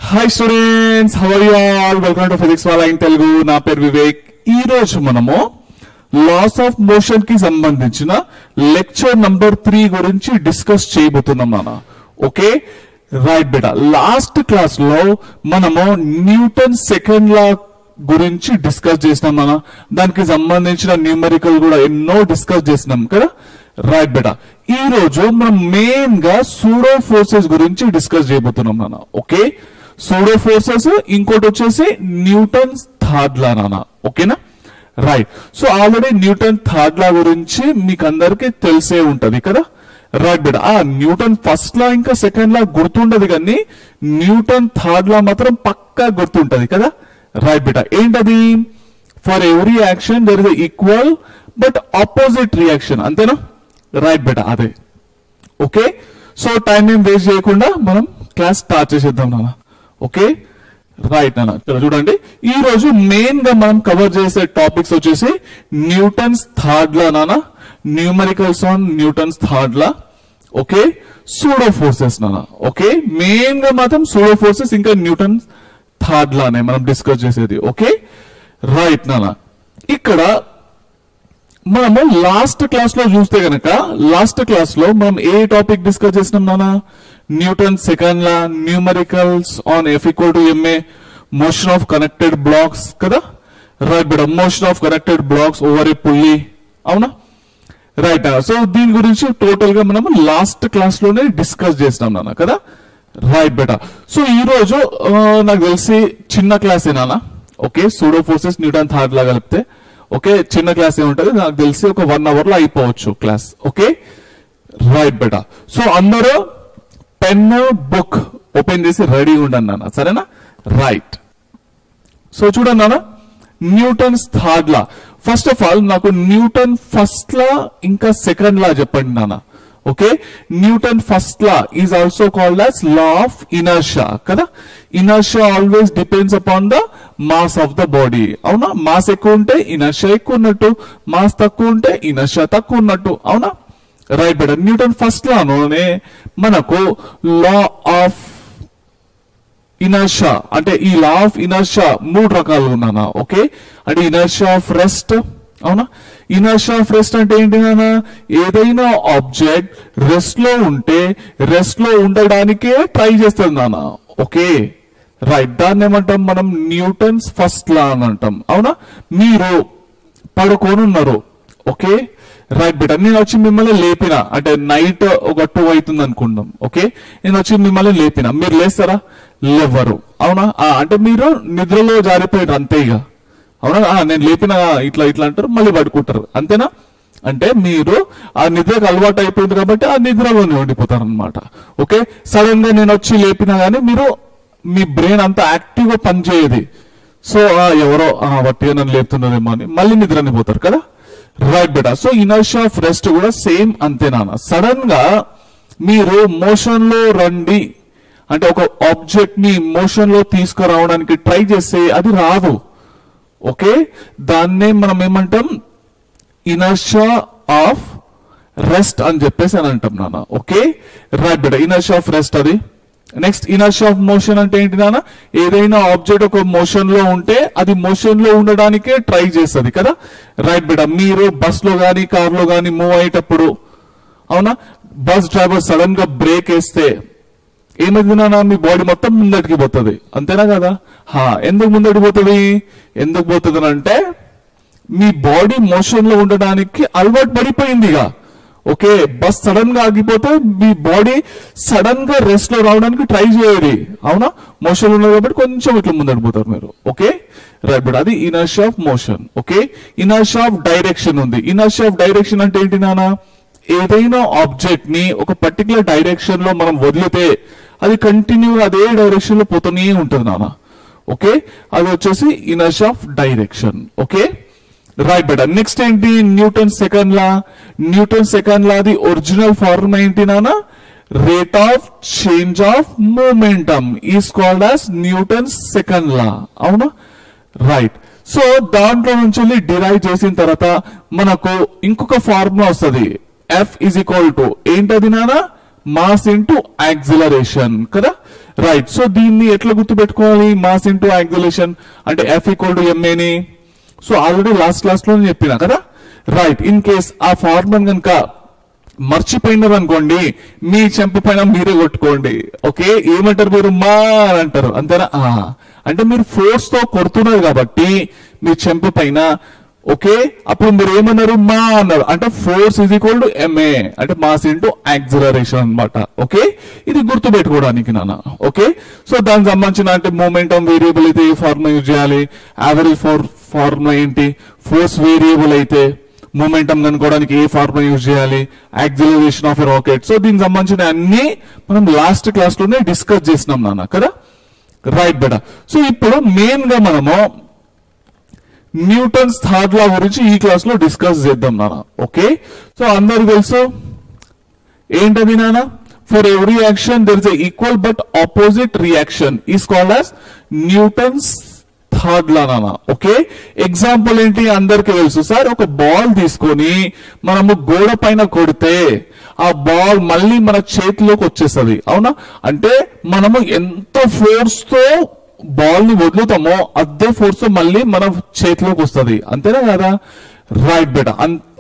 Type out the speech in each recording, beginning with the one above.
Hi students how are you all welcome to Physics Wallah in Telugu నా పేరు వివేక్ ఈ రోజు మనము లాస్ ఆఫ్ మోషన్ కి సంబంధించిన లెక్చర్ నంబర్ త్రీ గురించి డిస్కస్ చేయబోతున్నాం నాన్న ఓకే రైట్ బేటా లాస్ట్ క్లాస్ లో మనము న్యూటన్ సెకండ్ లా గురించి డిస్కస్ చేసినాం నాన్న దానికి సంబంధించిన న్యూమరికల్ కూడా ఎన్నో డిస్కస్ చేసినాం కదా రైట్ బేటా ఈ రోజు మనం మెయిన్ గా సూడో ఫోర్సెస్ గురించి డిస్కస్ చేయబోతున్నాం నాన్న ఓకే సూడో ఫోర్సెస్ ఇంకోటి వచ్చేసి న్యూటన్ థర్డ్ లా నాన్న ఓకేనా right so already Newton third law గురించి మీకు అందరికీ తెలిసే ఉంటది కదా రైట్ బేట ఆ న్యూటన్ ఫస్ట్ లా ఇంకా సెకండ్ లా గుర్తుండదు కానీ న్యూటన్ థర్డ్ లా మాత్రం పక్కా గుర్తుంటది కదా రైట్ బేట ఏంటది for every action there is equal but opposite reaction అంతేనా రైట్ బేట అదే ఓకే సో టైం ఏం వేస్ట్ చేయకుండా మనం క్లాస్ స్టార్ట్ చేసేద్దాం నాన్న ఓకే రైట్ నాన్న ఇక్కడ చూడండి ఈ రోజు మెయిన్ గా మనం కవర్ చేసే టాపిక్స్ వచ్చేసి న్యూటన్స్ థర్డ్ లా నాన్న numericals on Newton's third law okay pseudo forces నాన్న ఓకే మెయిన్ గా మాత్రం సూడో ఫోర్సెస్ ఇంకా న్యూటన్ థర్డ్ లానే మనం డిస్కస్ చేసేది ఓకే రైట్ నాన్న ఇక్కడ మనము లాస్ట్ క్లాస్ లో చూస్తే గనక లాస్ట్ క్లాస్ లో మనం ఏ టాపిక్ డిస్కస్ చేసినాం నాన్న Newton second law numericals on F equal to MA motion of connected blocks కదా రైట్ బిడ motion of connected blocks over a pulley అవునా రైట్ సో దీని గురించి టోటల్ గా మనం లాస్ట్ క్లాస్ లోనే డిస్కస్ చేసినాం నాన్న కదా రైట్ బెట సో ఈ రోజు ఆ, నాకు తెలిసి చిన్న క్లాస్ నాన్న okay pseudo forces Newton third law కలిపితే ఓకే చిన్న క్లాస్ ఏముంటది నాకు తెలిసి ఒక వన్ అవర్ లో అయిపోవచ్చు క్లాస్ ఓకే రైట్ బెట సో అందరూ పెన్ బుక్ ఓపెన్ చేసి రెడీ ఉండండి నాన్న సరేనా రైట్ సో చూడండి నాన్న Newton's third law first of all నాకు న్యూటన్ ఫస్ట్ లా ఇంకా సెకండ్ లా చెప్పండి నాన్న okay Newton first law is also called as law of inertia కదా inertia always depends upon the mass of the body అవునా mass ఎక్కువ ఉంటే inertia ఎక్కువ ఉన్నట్టు మాస్ తక్కువ ఉంటే ఇనర్షియా తక్కువ ఉన్నట్టు అవునా రైట్ బెటర్ న్యూటన్ ఫస్ట్ లాలోనే మనకు లా ఆఫ్ ఇనర్షియా అంటే ఈ లా ఆఫ్ ఇనర్షియా మూడు రకాలు ఉన్నానా ఓకే అంటే ఇనర్షియా ఆఫ్ రెస్ట్ అవునా ఇనర్షియా ఆఫ్ రెస్ట్ అంటే ఏంటి నాన్న ఏదైనా ఆబ్జెక్ట్ రెస్ట్ లో ఉంటే రెస్ట్ లో ఉండడానికే ట్రై చేస్తుంది నాన్న ఓకే రైట్ దాన్ని ఏమంటాం మనం న్యూటన్స్ ఫస్ట్ లా అని అంటాం అవునా మీరు పడుకొని ఉన్నారు ఓకే రైట్ బెటర్ నేను వచ్చి మిమ్మల్ని లేపిన అంటే నైట్ ఒక టూ అవుతుంది అనుకుందాం ఓకే నేను వచ్చి మిమ్మల్ని లేపిన మీరు లేస్తారా లేవరు అవునా ఆ, అంటే మీరు నిద్రలో జారిపోయారు అంతే ఇక అవునా ఆ, నేను లేపిన ఇట్లా ఇట్లా అంటారు మళ్ళీ పడుకుంటారు అంతేనా అంటే మీరు ఆ నిద్రకు అలవాటు అయిపోయింది కాబట్టి ఆ నిద్రలోనే ఉండిపోతారు అనమాట ఓకే సడన్ గా నేను వచ్చి లేపినా గానీ మీరు మీ బ్రెయిన్ అంతా యాక్టివ్ గా పనిచేయదు సో ఆ, ఎవరో ఆ, వట్టిగా నన్ను లేపుతున్నారేమో అని మళ్ళీ నిద్రని పోతారు కదా రైట్ బెటా సో ఇనర్షియా ఆఫ్ రెస్ట్ కూడా సేమ్ అంతే నాన్న సడన్ గా మీరు మోషన్ లో రండి అంటే ఒక ఆబ్జెక్ట్ ని మోషన్ లో తీసుకురావడానికి ట్రై చేస్తే అది రాదు ఓకే దాన్నే మనం ఏమంటాం ఇనర్షియా ఆఫ్ రెస్ట్ అని చెప్పేసి అని అంటాం నాన్న ఓకే రైట్ బెట ఇనర్షియా ఆఫ్ రెస్ట్ అది నెక్స్ట్ ఇనర్షియా ఆఫ్ మోషన్ అంటే ఏంటి నాన్న ఏదైనా ఆబ్జెక్ట్ ఒక మోషన్ లో ఉంటే అది మోషన్ లో ఉండడానికే ట్రై చేస్తుంది కదా రైట్ బెట మీరు బస్ లో గానీ కార్ లో గానీ మూవ్ అయ్యేటప్పుడు అవునా బస్ డ్రైవర్ సడన్ గా బ్రేక్ వేస్తే ఏమైంది నాన్న మీ బాడీ మొత్తం ముందటికి పోతుంది అంతేనా కదా హా ఎందుకు ముందటికి పోతుంది ఎందుకు పోతుంది అంటే మీ బాడీ మోషన్ లో ఉండడానికి అలవాటు పడిపోయింది ఇక ఓకే బస్ సడన్ గా ఆగిపోతే మీ బాడీ సడన్ గా రెస్ట్ లో రావడానికి ట్రై చేయాలి అవునా మోషన్ ఉన్నది కాబట్టి కొంచెం ఇట్లా ముందటి పోతారు మీరు ఓకే రైట్ బట్ అది inertia of motion okay inertia of direction ఉంది ఇనర్షియా ఆఫ్ డైరెక్షన్ అంటే ఏంటి నాన్న ఏదైనా ఆబ్జెక్ట్ ని ఒక పర్టికులర్ డైరెక్షన్ లో మనం వదిలితే అది కంటిన్యూ అదే డైరెక్షన్ లో పోతూనే ఉంటుంది నాన్న ఓకే అది వచ్చేసి inertia of direction okay right బెటర్ నెక్స్ట్ ఏంటి Newton second law Newton second law the original form ఏంటి నాన్న rate of change of momentum is called as Newton second law అవునా రైట్ సో దాంట్లో నుంచి డిరైవ్ చేసిన తర్వాత మనకు ఇంకొక ఫార్ములా వస్తుంది ఎఫ్ ఇజ్ ఈక్వల్ టు ఏంటది నాన్న మాస్ ఇంటూ యాక్సిలరేషన్ కదా రైట్ సో దీన్ని ఎట్లా గుర్తుపెట్టుకోవాలి మాస్ ఇంటూ యాక్సిలరేషన్ అంటే ఎఫ్ ఈక్వల్ టు ఎంఏని సో ఆల్రెడీ లాస్ట్ క్లాస్ లో చెప్పిన కదా రైట్ ఇన్ కేస్ ఆ ఫార్ములా కనుక మర్చిపోయినారు అనుకోండి మీ చెంప పైన మీరే కొట్టుకోండి ఓకే ఏమంటారు మీరు మా అని అంటారు అంతేనా ఆ. అంటే మీరు ఫోర్స్ తో కొడుతున్నారు కాబట్టి మీ చెంప పైన ఓకే అప్పుడు మీరు ఏమన్నారు మా అన్నారు అంటే force is equal to MA అంటే మాస్ ఇంటూ యాక్సిలరేషన్ అన్నమాట ఓకే ఇది గుర్తు పెట్టుకోవడానికి నాన్న ఓకే సో దానికి సంబంధించిన అంటే మూమెంటం వేరియబుల్ అయితే ఏ ఫార్ములా యూజ్ చేయాలి యావరేజ్ ఫోర్ ఫార్ములా ఏంటి ఫోర్స్ వేరియబుల్ అయితే మూమెంటం కనుక్కోవడానికి ఏ ఫార్ములా యూజ్ చేయాలి acceleration of a rocket so దీనికి సంబంధించిన అన్ని మనం లాస్ట్ క్లాస్ లోనే డిస్కస్ చేసినాం నాన్న కదా రైట్ బెట సో ఇప్పుడు మెయిన్ గా మనము న్యూటన్స్ థర్డ్ లా గురించి ఈ క్లాస్ లో డిస్కస్ చేద్దాం నాన్న ఓకే సో అందరికి తెలుసు ఏంటది నాన్న for every action there is equal but opposite reaction is called as Newton's third law నాన్న ఓకే ఎగ్జాంపుల్ ఏంటి అందరికి తెలుసు సార్ ఒక బాల్ తీసుకొని మనము గోడ పైన కొడితే ఆ బాల్ మళ్ళీ మన చేతిలోకి వచ్చేస్తుంది అవునా అంటే మనము ఎంత ఫోర్స్ తో బాల్ ని వదులుతామో అదే ఫోర్స్ తో మళ్ళీ మన చేతిలోకి వస్తుంది అంతేనా కదా రైట్ బెట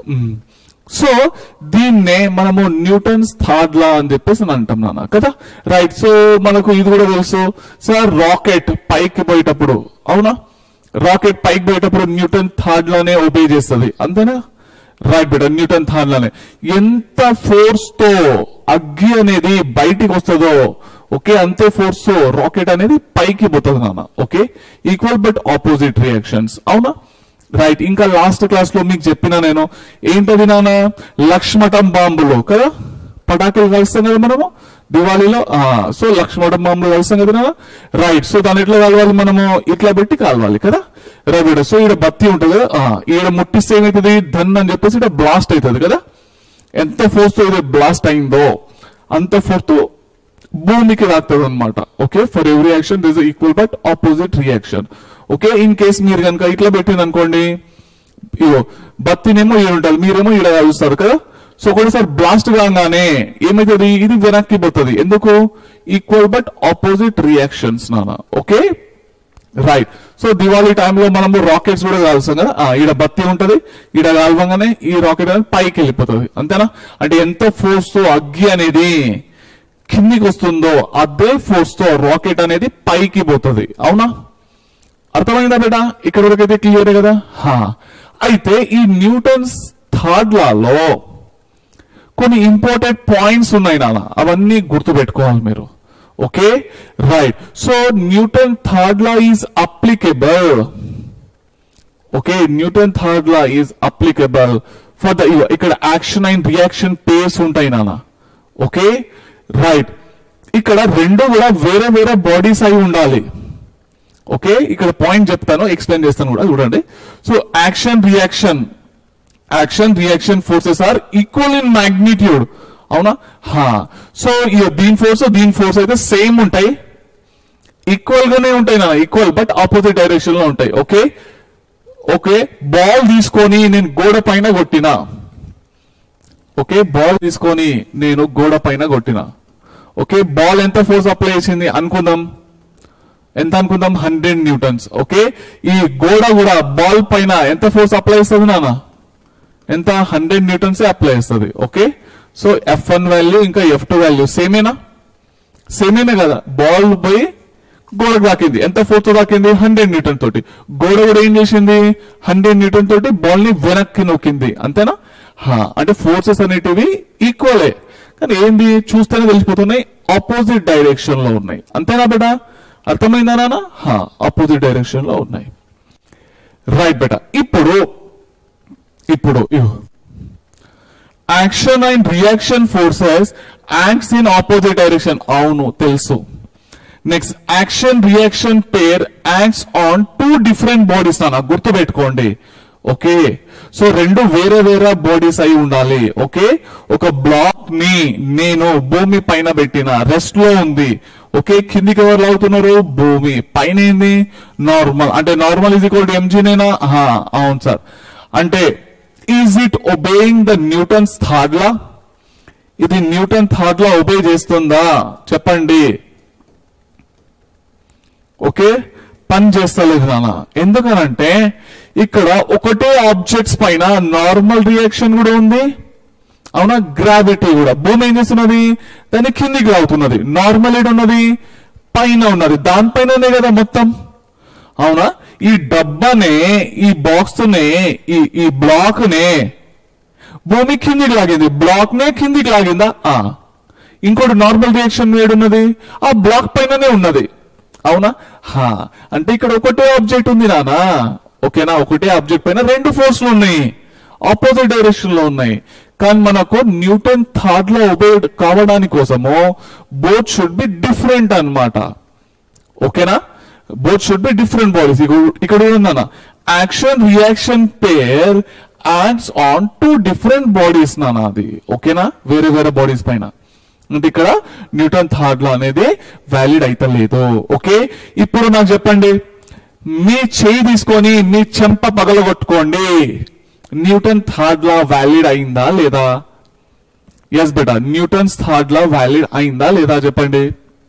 సో దీన్నే మనము న్యూటన్స్ థర్డ్ లా అని చెప్పేసి అని అంటాం నాన్న కదా రైట్ సో మనకు ఇది కూడా తెలుసు సార్ రాకెట్ పైకి పోయేటప్పుడు అవునా రాకెట్ పైకి పోయేటప్పుడు న్యూటన్ థర్డ్ లానే ఒబే చేస్తుంది అంతేనా రైట్ బెటర్ న్యూటన్ థర్డ్ లానే ఎంత ఫోర్స్ తో అగ్గి అనేది బయటికి వస్తుందో ఓకే అంతే ఫోర్స్ తో రాకెట్ అనేది పైకి పోతుంది నాన్న okay equal but opposite reactions అవునా రైట్ ఇంకా లాస్ట్ క్లాస్ లో మీకు చెప్పిన నేను ఏంటది నాన్న లక్ష్మటం బాంబులో కదా పటాకులు కలుస్తాం కదా మనము దివాళీలో ఆ, సో లక్ష్మటం బాంబులు కలుస్తాం కదా నాన్న రైట్ సో దాని ఎట్లా కలవాలి మనము ఇట్లా పెట్టి కాలవాలి కదా రైట్ సో ఈడ బత్తి ఉంటుంది కదా ఆ, ఈడ ముట్టిస్తే ఏమవుతుంది ధన్ అని చెప్పేసి ఈడ బ్లాస్ట్ అవుతుంది కదా ఎంత ఫోర్స్ తో ఇది బ్లాస్ట్ అయిందో అంత ఫోర్స్ తో భూమికి రాస్తుంది అనమాట okay for every action this equal but opposite reaction okay in case మీరు కనుక ఇట్లా పెట్టింది అనుకోండి ఇగో బత్తినేమో ఈడ ఉంటుంది మీరేమో ఈడ కలుస్తారు కదా సో ఒకటిసారి బ్లాస్ట్ కాగానే ఏమైతుంది ఇది వెనక్కి పోతుంది ఎందుకు ఈక్వల్ బట్ ఆపోజిట్ రియాక్షన్స్ నాన్న ఓకే రైట్ సో దివాళీ టైంలో మనము రాకెట్స్ కూడా కాల్స్తాం కదా ఆ, ఈడ బత్తి ఉంటది ఈడ కాల్వంగానే ఈ రాకెట్ అనేది పైకి వెళ్ళిపోతుంది అంతేనా అంటే ఎంత ఫోర్స్ తో అగ్గి అనేది కిందికి వస్తుందో అదే ఫోర్స్ తో రాకెట్ అనేది పైకి పోతుంది అవునా అర్థమైందా బేటా ఇక్కడ వరకు అయితే క్లియర్ కదా హా. అయితే ఈ న్యూటన్స్ థర్డ్ లాలో కొన్ని ఇంపార్టెంట్ పాయింట్స్ ఉన్నాయి నాన్న అవన్నీ గుర్తు పెట్టుకోవాలి మీరు okay right so Newton third law is applicable okay Newton third law is applicable for the ఇక్కడ యాక్షన్ అండ్ రియాక్షన్ పేస్ ఉంటాయి నాన్న ఓకే రైట్ ఇక్కడ రెండు కూడా వేరే వేరే బాడీస్ అయి ఉండాలి ఓకే ఇక్కడ పాయింట్ చెప్తాను ఎక్స్ప్లెయిన్ చేస్తాను కూడా చూడండి so action reaction action reaction forces are equal in magnitude అవునా హా సో దీని ఫోర్స్ దీని ఫోర్స్ అయితే సేమ్ ఉంటాయి ఈక్వల్ గానే ఉంటాయి నా ఈక్వల్ బట్ ఆపోజిట్ డైరెక్షన్ లో ఉంటాయి ఓకే ఓకే బాల్ తీసుకొని నేను గోడ పైన కొట్టినా ఓకే బాల్ తీసుకొని నేను గోడ పైన కొట్టినా ఓకే బాల్ ఎంత ఫోర్స్ అప్లై చేసింది అనుకుందాం ఎంత అనుకుందాం హండ్రెడ్ న్యూటన్స్ ఓకే ఈ గోడ కూడా బాల్ పైన ఎంత ఫోర్స్ అప్లై చేస్తుంది నాన్న ఎంత హండ్రెడ్ న్యూటన్స్ అప్లై చేస్తుంది okay so F one value ఇంకా ఎఫ్ టూ వాల్యూ సేమేనా సేమేనా కదా బాల్ పోయి గోడకు తాకింది ఎంత ఫోర్స్ తో తాకింది హండ్రెడ్ న్యూటన్ తోటి గోడ కూడా ఏం చేసింది హండ్రెడ్ న్యూటన్ తోటి బాల్ ని వెనక్కి నొక్కింది అంతేనా హా, అంటే ఫోర్సెస్ అనేటివి ఈక్వలే కానీ ఏంది చూస్తేనే తెలిసిపోతున్నాయి ఆపోజిట్ డైరెక్షన్ లో ఉన్నాయి అంతేనా బేటా అర్థమైందా నాన్న ఆపోజిట్ డైరెక్షన్ లో ఉన్నాయి రైట్ బేటా ఇప్పుడు ఇప్పుడు action and reaction forces acts in opposite direction అవును తెలుసు next action reaction pair acts on two different bodies నాన్న గుర్తు పెట్టుకోండి ఓకే సో రెండు వేరే వేరే బాడీస్ అయి ఉండాలి ఓకే ఒక బ్లాక్ ని నేను భూమి పైన పెట్టిన రెస్ట్ లో ఉంది ఓకే కిందికి ఎవరు లాగుతున్నారు భూమి పైన ఏంది నార్మల్ అంటే నార్మల్ ఈజ్ ఈక్వల్ టు ఎంజీనేనా అవును సార్ అంటే is it obeying the Newton's third law ఇది న్యూటన్ థర్డ్ లా ఒబే చేస్తుందా చెప్పండి ఓకే పని చేస్తలేదు నాన్న ఎందుకనంటే ఇక్కడ ఒకటే ఆబ్జెక్ట్స్ పైన నార్మల్ రియాక్షన్ కూడా ఉంది అవునా గ్రావిటీ కూడా భూమి ఏం చేస్తున్నది దాన్ని కిందికి లాగుతున్నది నార్మల్ ఏడు ఉన్నది పైన ఉన్నది దానిపైననే కదా మొత్తం అవునా ఈ డబ్బానే ఈ బాక్స్ నే ఈ ఈ బ్లాక్ నే భూమి కిందికి లాగింది బ్లాక్ నే కిందికి లాగిందా ఆ ఇంకోటి నార్మల్ రియాక్షన్ ఏడున్నది ఆ బ్లాక్ పైననే ఉన్నది అవునా హా అంటే ఇక్కడ ఒకటే ఆబ్జెక్ట్ ఉంది నానా ఓకేనా ఒకటే ఆబ్జెక్ట్ పైన రెండు ఫోర్స్లు ఉన్నాయి ఆపోజిట్ డైరెక్షన్ లో ఉన్నాయి కానీ మనకు న్యూటన్ థర్డ్ లో ఒబే కావడానికి కోసము బోత్ షుడ్ బి డిఫరెంట్ అన్నమాట ఓకేనా both should be different bodies ఇక్కడ ఉందన్న action reaction pair acts on two different bodies నాన్న అది ఓకేనా వేరే వేరే బాడీస్ పైన అంటే ఇక్కడ న్యూటన్ థర్డ్ లా అనేది వ్యాలిడ్ అయితే లేదు ఓకే ఇప్పుడు నాకు చెప్పండి మీ చేయి తీసుకొని మీ చెంప పగలగొట్టుకోండి న్యూటన్ థర్డ్ లా వ్యాలిడ్ అయిందా లేదా ఎస్ బెటా న్యూటన్స్ థర్డ్ లా వ్యాలిడ్ అయిందా లేదా చెప్పండి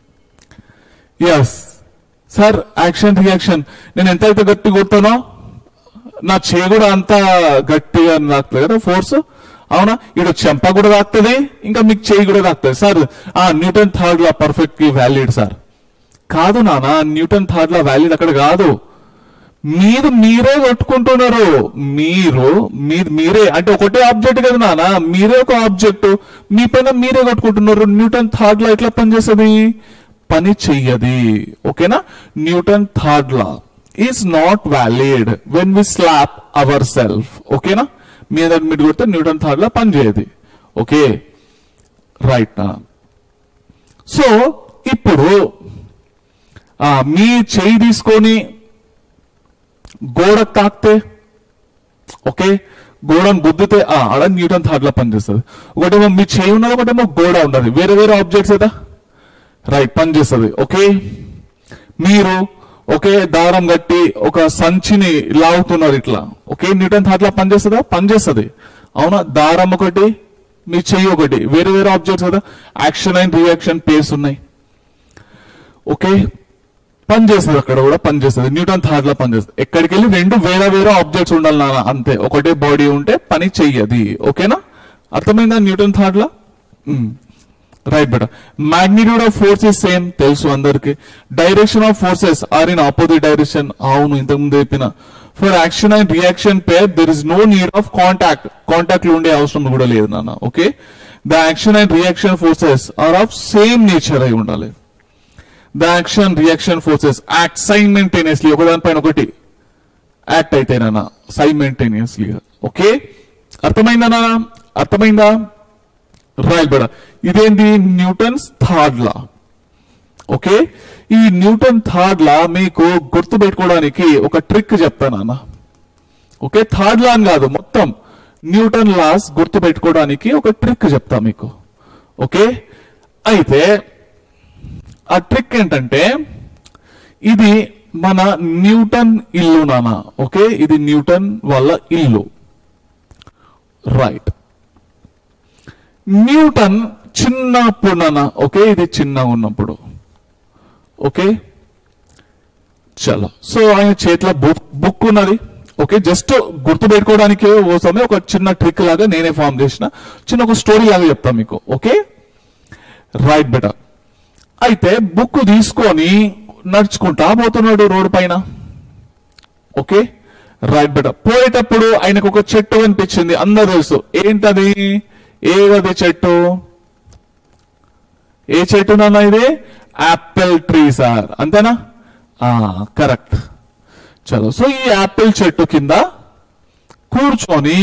ఎస్ సార్ యాక్షన్ రియాక్షన్ నేను ఎంత అయితే గట్టి కొడతానో నా చేయి కూడా అంత గట్టిగా తాకుతుంది కదా ఫోర్స్ అవునా ఇక్కడ చెంప కూడా తాకుతుంది ఇంకా మీకు చేయి కూడా తాకుతుంది సార్ ఆ Newton third law perfect valid sir కాదు నానా న్యూటన్ థర్డ్ లా వ్యాలిడ్ అక్కడ కాదు మీరు మీరే కొట్టుకుంటున్నారు మీరు మీ- మీరే అంటే ఒకటే ఆబ్జెక్ట్ కదా నాన్న మీరే ఒక ఆబ్జెక్ట్ మీ పైన మీరే కొట్టుకుంటున్నారు న్యూటన్ థర్డ్ లా ఎట్లా పనిచేస్తుంది పని చెయ్యది ఓకేనా Newton third law is not valid when we slap our self ఓకేనా మీ దగ్గర మీరు కొడితే న్యూటన్ థర్డ్ లా పని చేయదు ఓకే రైట్ నా సో ఇప్పుడు ఆ, మీ చేయి తీసుకొని గోడ తాకితే ఓకే గోడను గుద్దితే ఆ, ఆడ న్యూటన్ థర్డ్ లా పనిచేస్తుంది ఒకటేమో మీ చేయి ఉన్నది ఒకటేమో గోడ ఉన్నది వేరే వేరే ఆబ్జెక్ట్స్ కదా రైట్ పనిచేస్తుంది ఓకే మీరు ఒకే దారం కట్టి ఒక సంచిని లాగుతున్నారు ఇట్లా ఒకే న్యూటన్ థర్డ్ లా పనిచేస్తుందా పనిచేస్తుంది అవునా దారం ఒకటి మీ చెయ్యి ఒకటి వేరే వేరే ఆబ్జెక్ట్స్ కదా యాక్షన్ అండ్ రియాక్షన్ పేస్ ఉన్నాయి ఓకే పనిచేస్తుంది అక్కడ కూడా పనిచేస్తుంది న్యూటన్ థర్డ్ లా పనిచేస్తుంది ఎక్కడికి వెళ్ళి రెండు వేరే వేరే ఆబ్జెక్ట్స్ ఉండాలి నాన్న అంతే ఒకటే బాడీ ఉంటే పని చెయ్యది ఓకేనా అర్థమైందా న్యూటన్ థర్డ్ లా రైట్ బెట magnitude of force is same తెలుసు అందరికి direction of forces are in opposite direction అవును ఇంతకుముందు చెప్పిన for action and reaction pair there is no need of contact contact లో ఉండే అవసరం కూడా లేదు నాన్న okay the action and reaction forces are of same nature అయి ఉండాలి the action reaction forces act simultaneously ఒకదానిపైన ఒకటి యాక్ట్ అయితేనా సైమెంటేనియస్లీగా ఓకే అర్థమైందా నాన్న అర్థమైందా రైట్ బెడ ఇదేంటి న్యూటన్స్ థర్డ్ లా ఓకే ఈ న్యూటన్ థర్డ్ లా మీకు గుర్తు పెట్టుకోవడానికి ఒక ట్రిక్ చెప్తానన్న ఓకే థర్డ్ లా అని కాదు మొత్తం న్యూటన్ లాస్ గుర్తు పెట్టుకోవడానికి ఒక ట్రిక్ చెప్తా మీకు ఓకే అయితే ఆ ట్రిక్ ఏంటంటే ఇది మన న్యూటన్ ఇల్లు నాన్న ఓకే ఇది న్యూటన్ వాళ్ళ ఇల్లు రైట్ న్యూటన్ చిన్నప్పుడు నాన్న ఓకే ఇది చిన్నగా ఉన్నప్పుడు ఓకే చలో సో ఆయన చేతిలో బుక్ బుక్ ఉన్నది ఓకే జస్ట్ గుర్తు పెట్టుకోవడానికి కోసమే ఒక చిన్న ట్రిక్ లాగా నేనే ఫామ్ చేసిన చిన్న ఒక స్టోరీ లాగా చెప్తా మీకు ఓకే రైట్ బెటర్ అయితే బుక్ తీసుకొని నడుచుకుంటా పోతున్నాడు రోడ్డు పైన ఓకే రైట్ బెటర్ పోయేటప్పుడు ఆయనకు ఒక చెట్టు కనిపించింది అందరు తెలుసు ఏంటది ఏదది చెట్టు ఏ చెట్టు నాన్న ఇది యాపిల్ ట్రీ సార్ అంతేనా కరెక్ట్ చలో సో ఈ యాపిల్ చెట్టు కింద కూర్చొని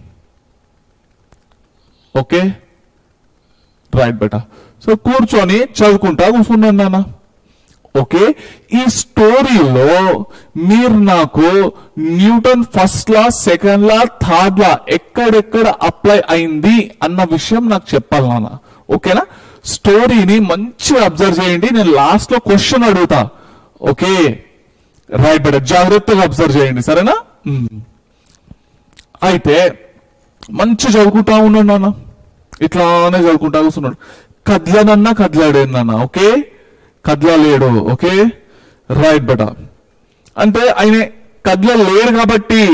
ఓకే రైట్ బెటా సో కూర్చొని చదువుకుంటా కూర్చున్నాను నాన్న ఓకే ఈ స్టోరీలో మీరు నాకు Newton first law second law third law ఎక్కడెక్కడ అప్లై అయింది అన్న విషయం నాకు చెప్పాలి నాన్న ఓకేనా స్టోరీని మంచిగా అబ్జర్వ్ చేయండి నేను లాస్ట్ లో క్వశ్చన్ అడుగుతా ఓకే రైట్ బెటర్ జాగ్రత్తగా అబ్జర్వ్ చేయండి సరేనా మ్మ్. అయితే మంచి చదువుకుంటా ఉన్నాను నాన్న ఇట్లానే చదువుకుంటా కూర్చున్నాడు కదలనన్నా కదలాడేనన్నా ఓకే కదలలేడు ఓకే రైట్ బట అంటే ఆయన కదలలేడు కాబట్టి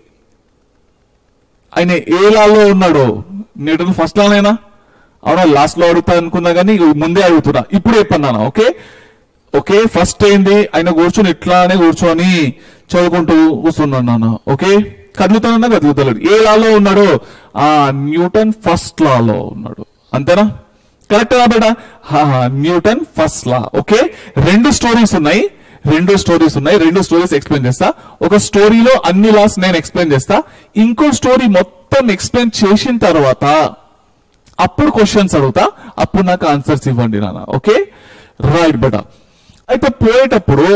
ఆయన ఏ లాలో ఉన్నాడు న్యూటన్ ఫస్ట్ లానేనా అవునా లాస్ట్ లో అడుగుతా అనుకున్నా కానీ ముందే అడుగుతున్నా ఇప్పుడు చెప్పన్నాను ఓకే ఓకే ఫస్ట్ ఏంది ఆయన కూర్చొని ఇట్లానే కూర్చొని చదువుకుంటూ కూర్చున్నాను నాన్న ఓకే కదులుతానన్నా కదులుతలేడు ఏ లాలో ఉన్నాడు ఆ న్యూటన్ ఫస్ట్ లాలో ఉన్నాడు అంతేనా కరెక్ట్ బేటా న్యూటన్ ఫస్ట్ లా ఓకే రెండు స్టోరీస్ ఉన్నాయి రెండు స్టోరీస్ ఉన్నాయి రెండు స్టోరీస్ ఎక్స్ప్లెయిన్ చేస్తా ఒక స్టోరీలో అన్ని లాస్ నేను ఎక్స్ప్లెయిన్ చేస్తా ఇంకో స్టోరీ మొత్తం ఎక్స్ప్లెయిన్ చేసిన తర్వాత అప్పుడు క్వశ్చన్స్ అడుగుతా అప్పుడు నాకు ఆన్సర్స్ ఇవ్వండి నాన్న ఓకే రైట్ బేటా అయితే పోయేటప్పుడు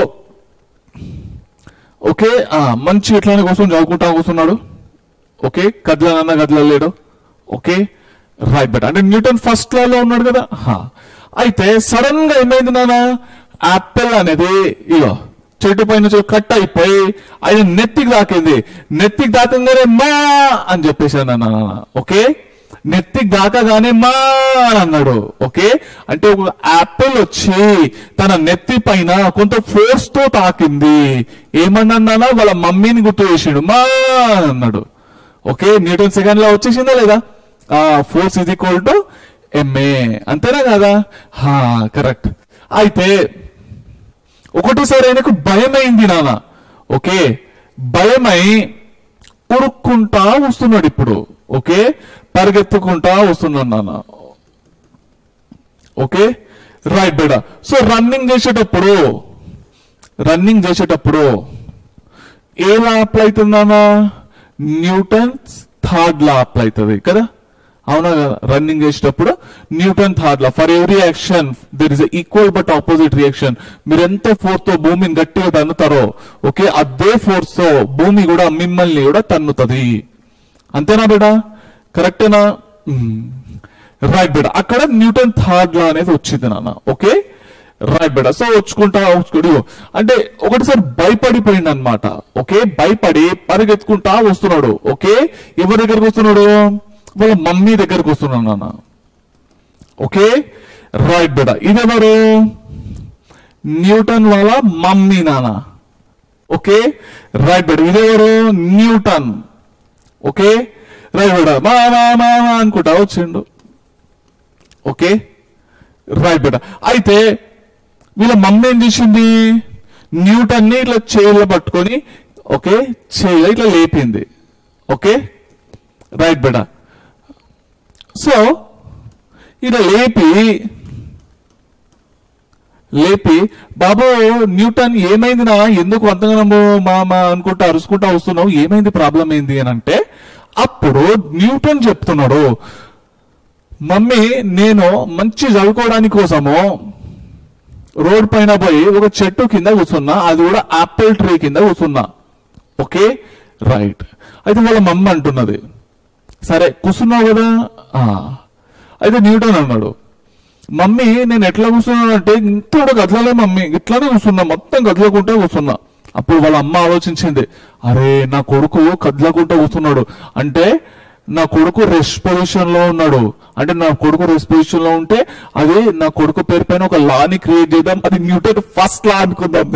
ఓకే ఆ, మంచి ఇట్లానే కూర్చొని చదువుకుంటా కూర్చున్నాడు ఓకే కదలనన్నా కదలలేడు ఓకే రైట్ బట్ అంటే న్యూటన్ ఫస్ట్ లా లో ఉన్నాడు కదా హా. అయితే సడన్ గా ఏమైంది నాన్న యాపిల్ అనేది ఇగో చెట్టు పైన నుంచి కట్ అయిపోయి ఆయన నెత్తికి దాకింది నెత్తికి దాకంగానే మా అని చెప్పేసాను నాన్న ఓకే నెత్తికి దాకగానే మా అని అన్నాడు ఓకే అంటే ఒక యాపిల్ వచ్చి తన నెత్తి పైన కొంత ఫోర్స్ తో తాకింది ఏమన్నా వాళ్ళ మమ్మీని గుర్తు చేసిండు మా అని అన్నాడు ఓకే న్యూటన్ సెకండ్ లో వచ్చేసిందా లేదా force is equal to MA అంతేనా కదా హా కరెక్ట్ అయితే ఒకటోసారి ఆయనకు భయమైంది నాన్న ఓకే భయమై ఉరుక్కుంటా వస్తున్నాడు ఇప్పుడు ఓకే పరిగెత్తుకుంటా వస్తున్నాడు నాన్న ఓకే రైట్ బేడ సో రన్నింగ్ చేసేటప్పుడు రన్నింగ్ చేసేటప్పుడు ఏ లా అప్లై అవుతుందన్నా న్యూటన్ థర్డ్ లా అప్లై అవుతుంది కదా అవునా కదా రన్నింగ్ చేసేటప్పుడు Newton third law for every action there is equal but opposite reaction మీరు ఎంత ఫోర్స్ తో భూమిని గట్టిగా తన్నుతారో ఓకే అదే ఫోర్స్ తో భూమి కూడా మిమ్మల్ని కూడా తన్నుతుంది అంతేనా బేటా కరెక్టేనా రైట్ బేటా అక్కడ న్యూటన్ థర్డ్ లా అనేది వచ్చింది నాన్న ఓకే రైట్ బేటా సో వచ్చుకుంటా వచ్చుకుంటూ అంటే ఒకటిసారి భయపడిపోయింది అనమాట ఓకే భయపడి పరిగెత్తుకుంటా వస్తున్నాడు ఓకే ఎవరి దగ్గరకు వస్తున్నాడు వాళ్ళ మమ్మీ దగ్గరకు వస్తున్నాడు నాన్న ఓకే రైట్ బేటా ఇదెవరు న్యూటన్ వాళ్ళ మమ్మీ నాన్న ఓకే రైట్ బేటా ఇదెవరు న్యూటన్ ఓకే రైట్ బేటా మా మా మా మా అనుకుంటా వచ్చిండు ఓకే రైట్ బేటా అయితే వీళ్ళ మమ్మీ ఏం చేసింది న్యూటన్ ని ఇట్లా చేయిలో పట్టుకొని ఓకే చేయిలో ఇట్లా లేపింది ఓకే రైట్ బేటా సో ఇలా లేపి లేపి బాబు న్యూటన్ ఏమైంది నా ఎందుకు అంతగానో మా మా అనుకుంటా అరుచుకుంటా వస్తున్నావు ఏమైంది ప్రాబ్లం ఏంది అని అంటే అప్పుడు న్యూటన్ చెప్తున్నాడు మమ్మీ నేను మంచి చదువుకోవడానికి కోసము రోడ్ పైన పోయి ఒక చెట్టు కింద కూర్చున్నా అది కూడా ఆపిల్ ట్రీ కింద కూర్చున్నా ఓకే రైట్ అయితే వాళ్ళ మమ్మ అంటున్నది సరే కూర్చున్నావు కదా ఆ. అయితే న్యూటన్ అన్నాడు మమ్మీ నేను ఎట్లా కూర్చున్నాను అంటే ఇంత కూడా గదలలే మమ్మీ ఇట్లానే కూర్చున్నా మొత్తం గదలకుంటే కూర్చున్నా అప్పుడు వాళ్ళ అమ్మ ఆలోచించింది అరే నా కొడుకు కదలకుంటూ కూర్చున్నాడు అంటే నా కొడుకు రెస్ట్ పొజిషన్ లో ఉన్నాడు అంటే నా కొడుకు రెస్ట్ పొజిషన్ లో ఉంటే అది నా కొడుకు పేరు పైన ఒక లాని క్రియేట్ చేద్దాం అది న్యూటన్ ఫస్ట్ లా అనుకుందాం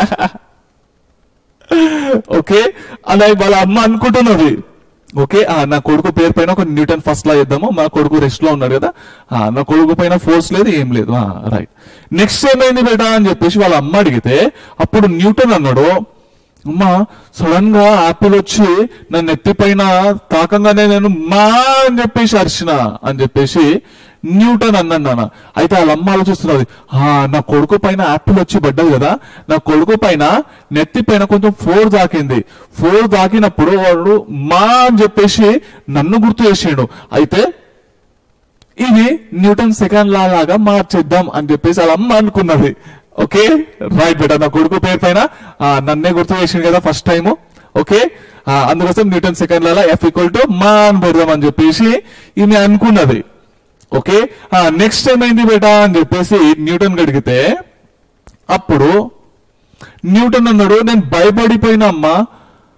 ఓకే అలా వాళ్ళ అమ్మ అనుకుంటున్నది ఓకే ఆ, నా కొడుకు పేరు పైన ఒక న్యూటన్ ఫస్ట్ లా చేద్దాము మా కొడుకు రెస్ట్ లో ఉన్నాడు కదా ఆ, నా కొడుకు పైన ఫోర్స్ లేదు ఏం లేదు రైట్ నెక్స్ట్ ఏమైంది బేటా అని చెప్పేసి వాళ్ళ అమ్మ అడిగితే అప్పుడు న్యూటన్ అన్నాడు అమ్మా సడన్ గా యాపిల్ వచ్చి నా నెత్తి పైన తాకంగానే నేను మా అని చెప్పేసి అరిచిన అని చెప్పేసి న్యూటన్ అన్నాను నాన్న అయితే వాళ్ళ అమ్మ ఆలోచిస్తున్నది "ఆ, నా కొడుకు పైన యాపిల్ వచ్చి పడ్డది కదా నా కొడుకు పైన నెత్తి పైన కొంచెం ఫోర్ దాకింది ఫోర్ దాకినప్పుడు వాడు మా అని చెప్పేసి నన్ను గుర్తు చేసిండు అయితే ఇది న్యూటన్ సెకండ్ లా లాగా మార్చేద్దాం అని చెప్పేసి వాళ్ళ అమ్మ అనుకున్నది ఓకే రైట్ బేటా నా కొడుకు పేరు పైన ఆ, నన్నే గుర్తు చేసింది కదా ఫస్ట్ టైం ఓకే ఆ, అందుకోసం Newton second law F equal to మా అని పెడదాం అని చెప్పేసి ఈమె అనుకున్నది ఓకే నెక్స్ట్ ఏమైంది బేటా అని చెప్పేసి న్యూటన్ అడిగితే అప్పుడు న్యూటన్ అన్నాడు నేను భయపడిపోయినా అమ్మా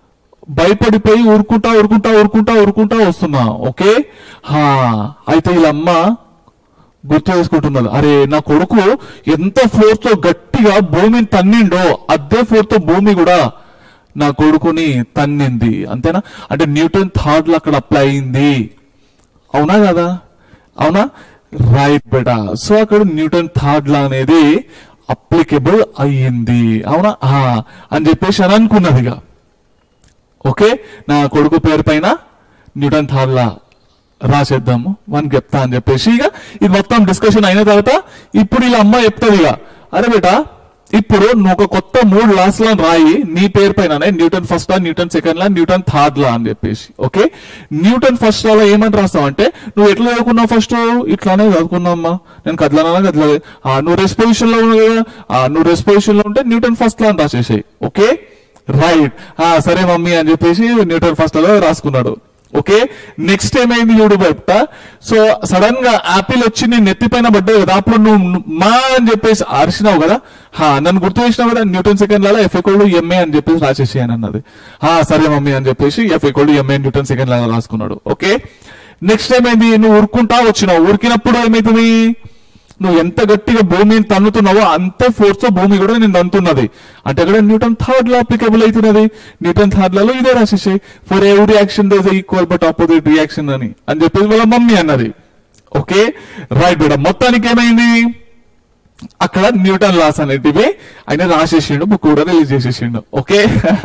భయపడిపోయి ఊరుకుంటా ఊరుకుంటా ఊరుకుంటా ఊరుకుంటా వస్తున్నా ఓకే హా అయితే వీళ్ళమ్మ గుర్తు చేసుకుంటున్నది అరే నా కొడుకు ఎంత ఫోర్స్ తో గట్టిగా భూమిని తన్నిండో అదే ఫోర్స్ తో భూమి కూడా నా కొడుకుని తన్నింది అంతేనా అంటే న్యూటన్ థర్డ్ లో అక్కడ అప్లై అయింది అవునా కదా అవునా రైట్ బేటా సో అక్కడ న్యూటన్ థర్డ్ లా అనేది అప్లికబుల్ అయ్యింది అవునా ఆ, అని చెప్పేసి అని అనుకున్నది ఇక ఓకే నా కొడుకు పేరు పైన న్యూటన్ థర్డ్ లా రాసేద్దాము వన్ చెప్తా అని చెప్పేసి ఇక ఇది మొత్తం డిస్కషన్ అయిన తర్వాత ఇప్పుడు ఇలా అమ్మ చెప్తుంది ఇక అరే బేటా ఇప్పుడు నువ్వు ఒక కొత్త మూడు లాస్ లను రాయి నీ పేరు పైన Newton first law Newton second law Newton third law అని చెప్పేసి ఓకే న్యూటన్ ఫస్ట్ లా ఏమని రాస్తావు అంటే నువ్వు ఎట్లా చదువుకున్నావు ఫస్ట్ ఇట్లానే చదువుకున్నావమ్మా నేను కదలనా కదలే ఆ, నువ్వు రెస్ట్ పొజిషన్ లో ఉన్నావు కదా ఆ, నువ్వు రెస్ట్ పొజిషన్ లో ఉంటే న్యూటన్ ఫస్ట్ లా అని రాసేసాయి ఓకే రైట్ సరే మమ్మీ అని చెప్పేసి న్యూటన్ ఫస్ట్ లో రాసుకున్నాడు ఓకే నెక్స్ట్ ఏమైంది చూడు బయట సో సడన్ గా యాపిల్ వచ్చి నీ నెత్తి పైన పడ్డావు కదా అప్పుడు నువ్వు మా అని చెప్పేసి అరిచినావు కదా హా నన్ను గుర్తు చేసినావు కదా న్యూటన్ సెకండ్ లలో ఎఫ్ ఎకోల్డ్ ఎంఏ అని చెప్పేసి రాసేసి అని అన్నది హా సరే మమ్మీ అని చెప్పేసి F equal to MA Newton second లలో రాసుకున్నాడు ఓకే నెక్స్ట్ ఏమైంది నువ్వు ఉరుకుంటా వచ్చినావు ఉరికినప్పుడు ఏమైతుంది నువ్వు ఎంత గట్టిగా భూమిని తన్నుతున్నావో అంతే ఫోర్స్ తో భూమి కూడా నేను తంతున్నది అంటే అక్కడ న్యూటన్ థర్డ్ లో అప్లికబుల్ అవుతున్నది న్యూటన్ థర్డ్ లలో ఇదే రాసేసాయి for every action there's equal but opposite reaction అని అని చెప్పేసి వాళ్ళ మమ్మీ అన్నది ఓకే రైట్ బేట మొత్తానికి ఏమైంది అక్కడ న్యూటన్ లాస్ అనేటివి ఆయన రాసేసిండు బుక్ కూడా రిలీజ్ చేసేసిండు ఓకే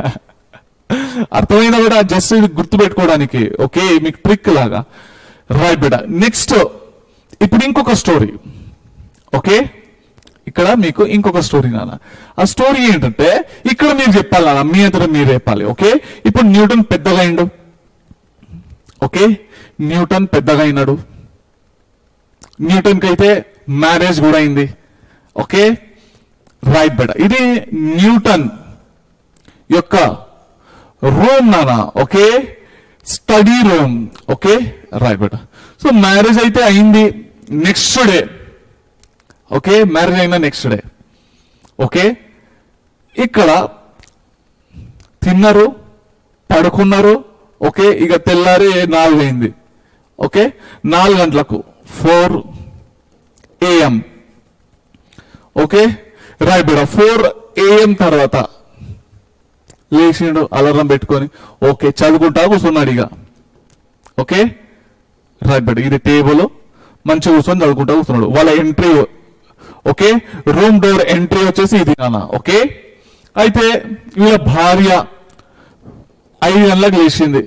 అర్థమైందా కూడా జస్ట్ ఇది గుర్తు పెట్టుకోవడానికి ఓకే మీకు ట్రిక్ లాగా రైట్ బేట నెక్స్ట్ ఇప్పుడు ఇంకొక స్టోరీ ఓకే ఇక్కడ మీకు ఇంకొక స్టోరీ నాన్న ఆ స్టోరీ ఏంటంటే ఇక్కడ మీరు చెప్పాలి నాన్న మీ అంతటా మీరు చెప్పాలి ఓకే ఇప్పుడు న్యూటన్ పెద్దగా అయిండు ఓకే న్యూటన్ పెద్దగా అయినాడు న్యూటన్ కి అయితే మ్యారేజ్ కూడా అయింది ఓకే రైట్ బెట ఇది న్యూటన్ యొక్క రూమ్ నాన్న okay study room okay right బెట సో మ్యారేజ్ అయితే అయింది నెక్స్ట్ డే ఓకే మ్యారేజ్ అయిన నెక్స్ట్ డే ఓకే ఇక్కడ తిన్నారు పడుకున్నారు ఓకే ఇక తెల్లారి నాలుగు అయింది ఓకే నాలుగు గంటలకు ఫోర్ ఏఎం ఓకే రైట్ బిడ ఫోర్ ఏఎం తర్వాత లేచిండు అలారం పెట్టుకొని ఓకే చదువుకుంటా కూర్చున్నాడు ఇక ఓకే రైట్ బిడ ఇది టేబుల్ మంచిగా కూర్చొని చదువుకుంటా కూర్చున్నాడు వాళ్ళ entry okay room door entry వచ్చేసి ఇది నాన్న ఓకే అయితే వీళ్ళ భార్య ఐదు గంటలకు లేచింది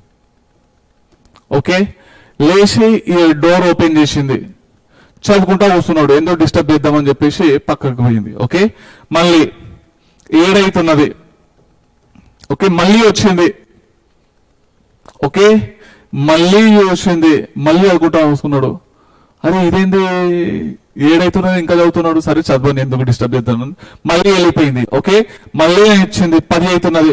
ఓకే లేచి ఈ డోర్ ఓపెన్ చేసింది చదువుకుంటా కూర్చున్నాడు ఏందో డిస్టర్బ్ చేద్దామని చెప్పేసి పక్కకు పోయింది ఓకే మళ్ళీ ఏడైతున్నది ఓకే మళ్ళీ వచ్చింది ఓకే మళ్ళీ వచ్చింది మళ్ళీ చదువుకుంటా కూర్చున్నాడు అరే ఇదేంది ఏడైతున్నది ఇంకా చదువుతున్నాడు సరే చదవని ఎందుకు డిస్టర్బ్ చేద్దాను మళ్ళీ వెళ్ళిపోయింది ఓకే మళ్ళీ ఇచ్చింది పది అవుతున్నది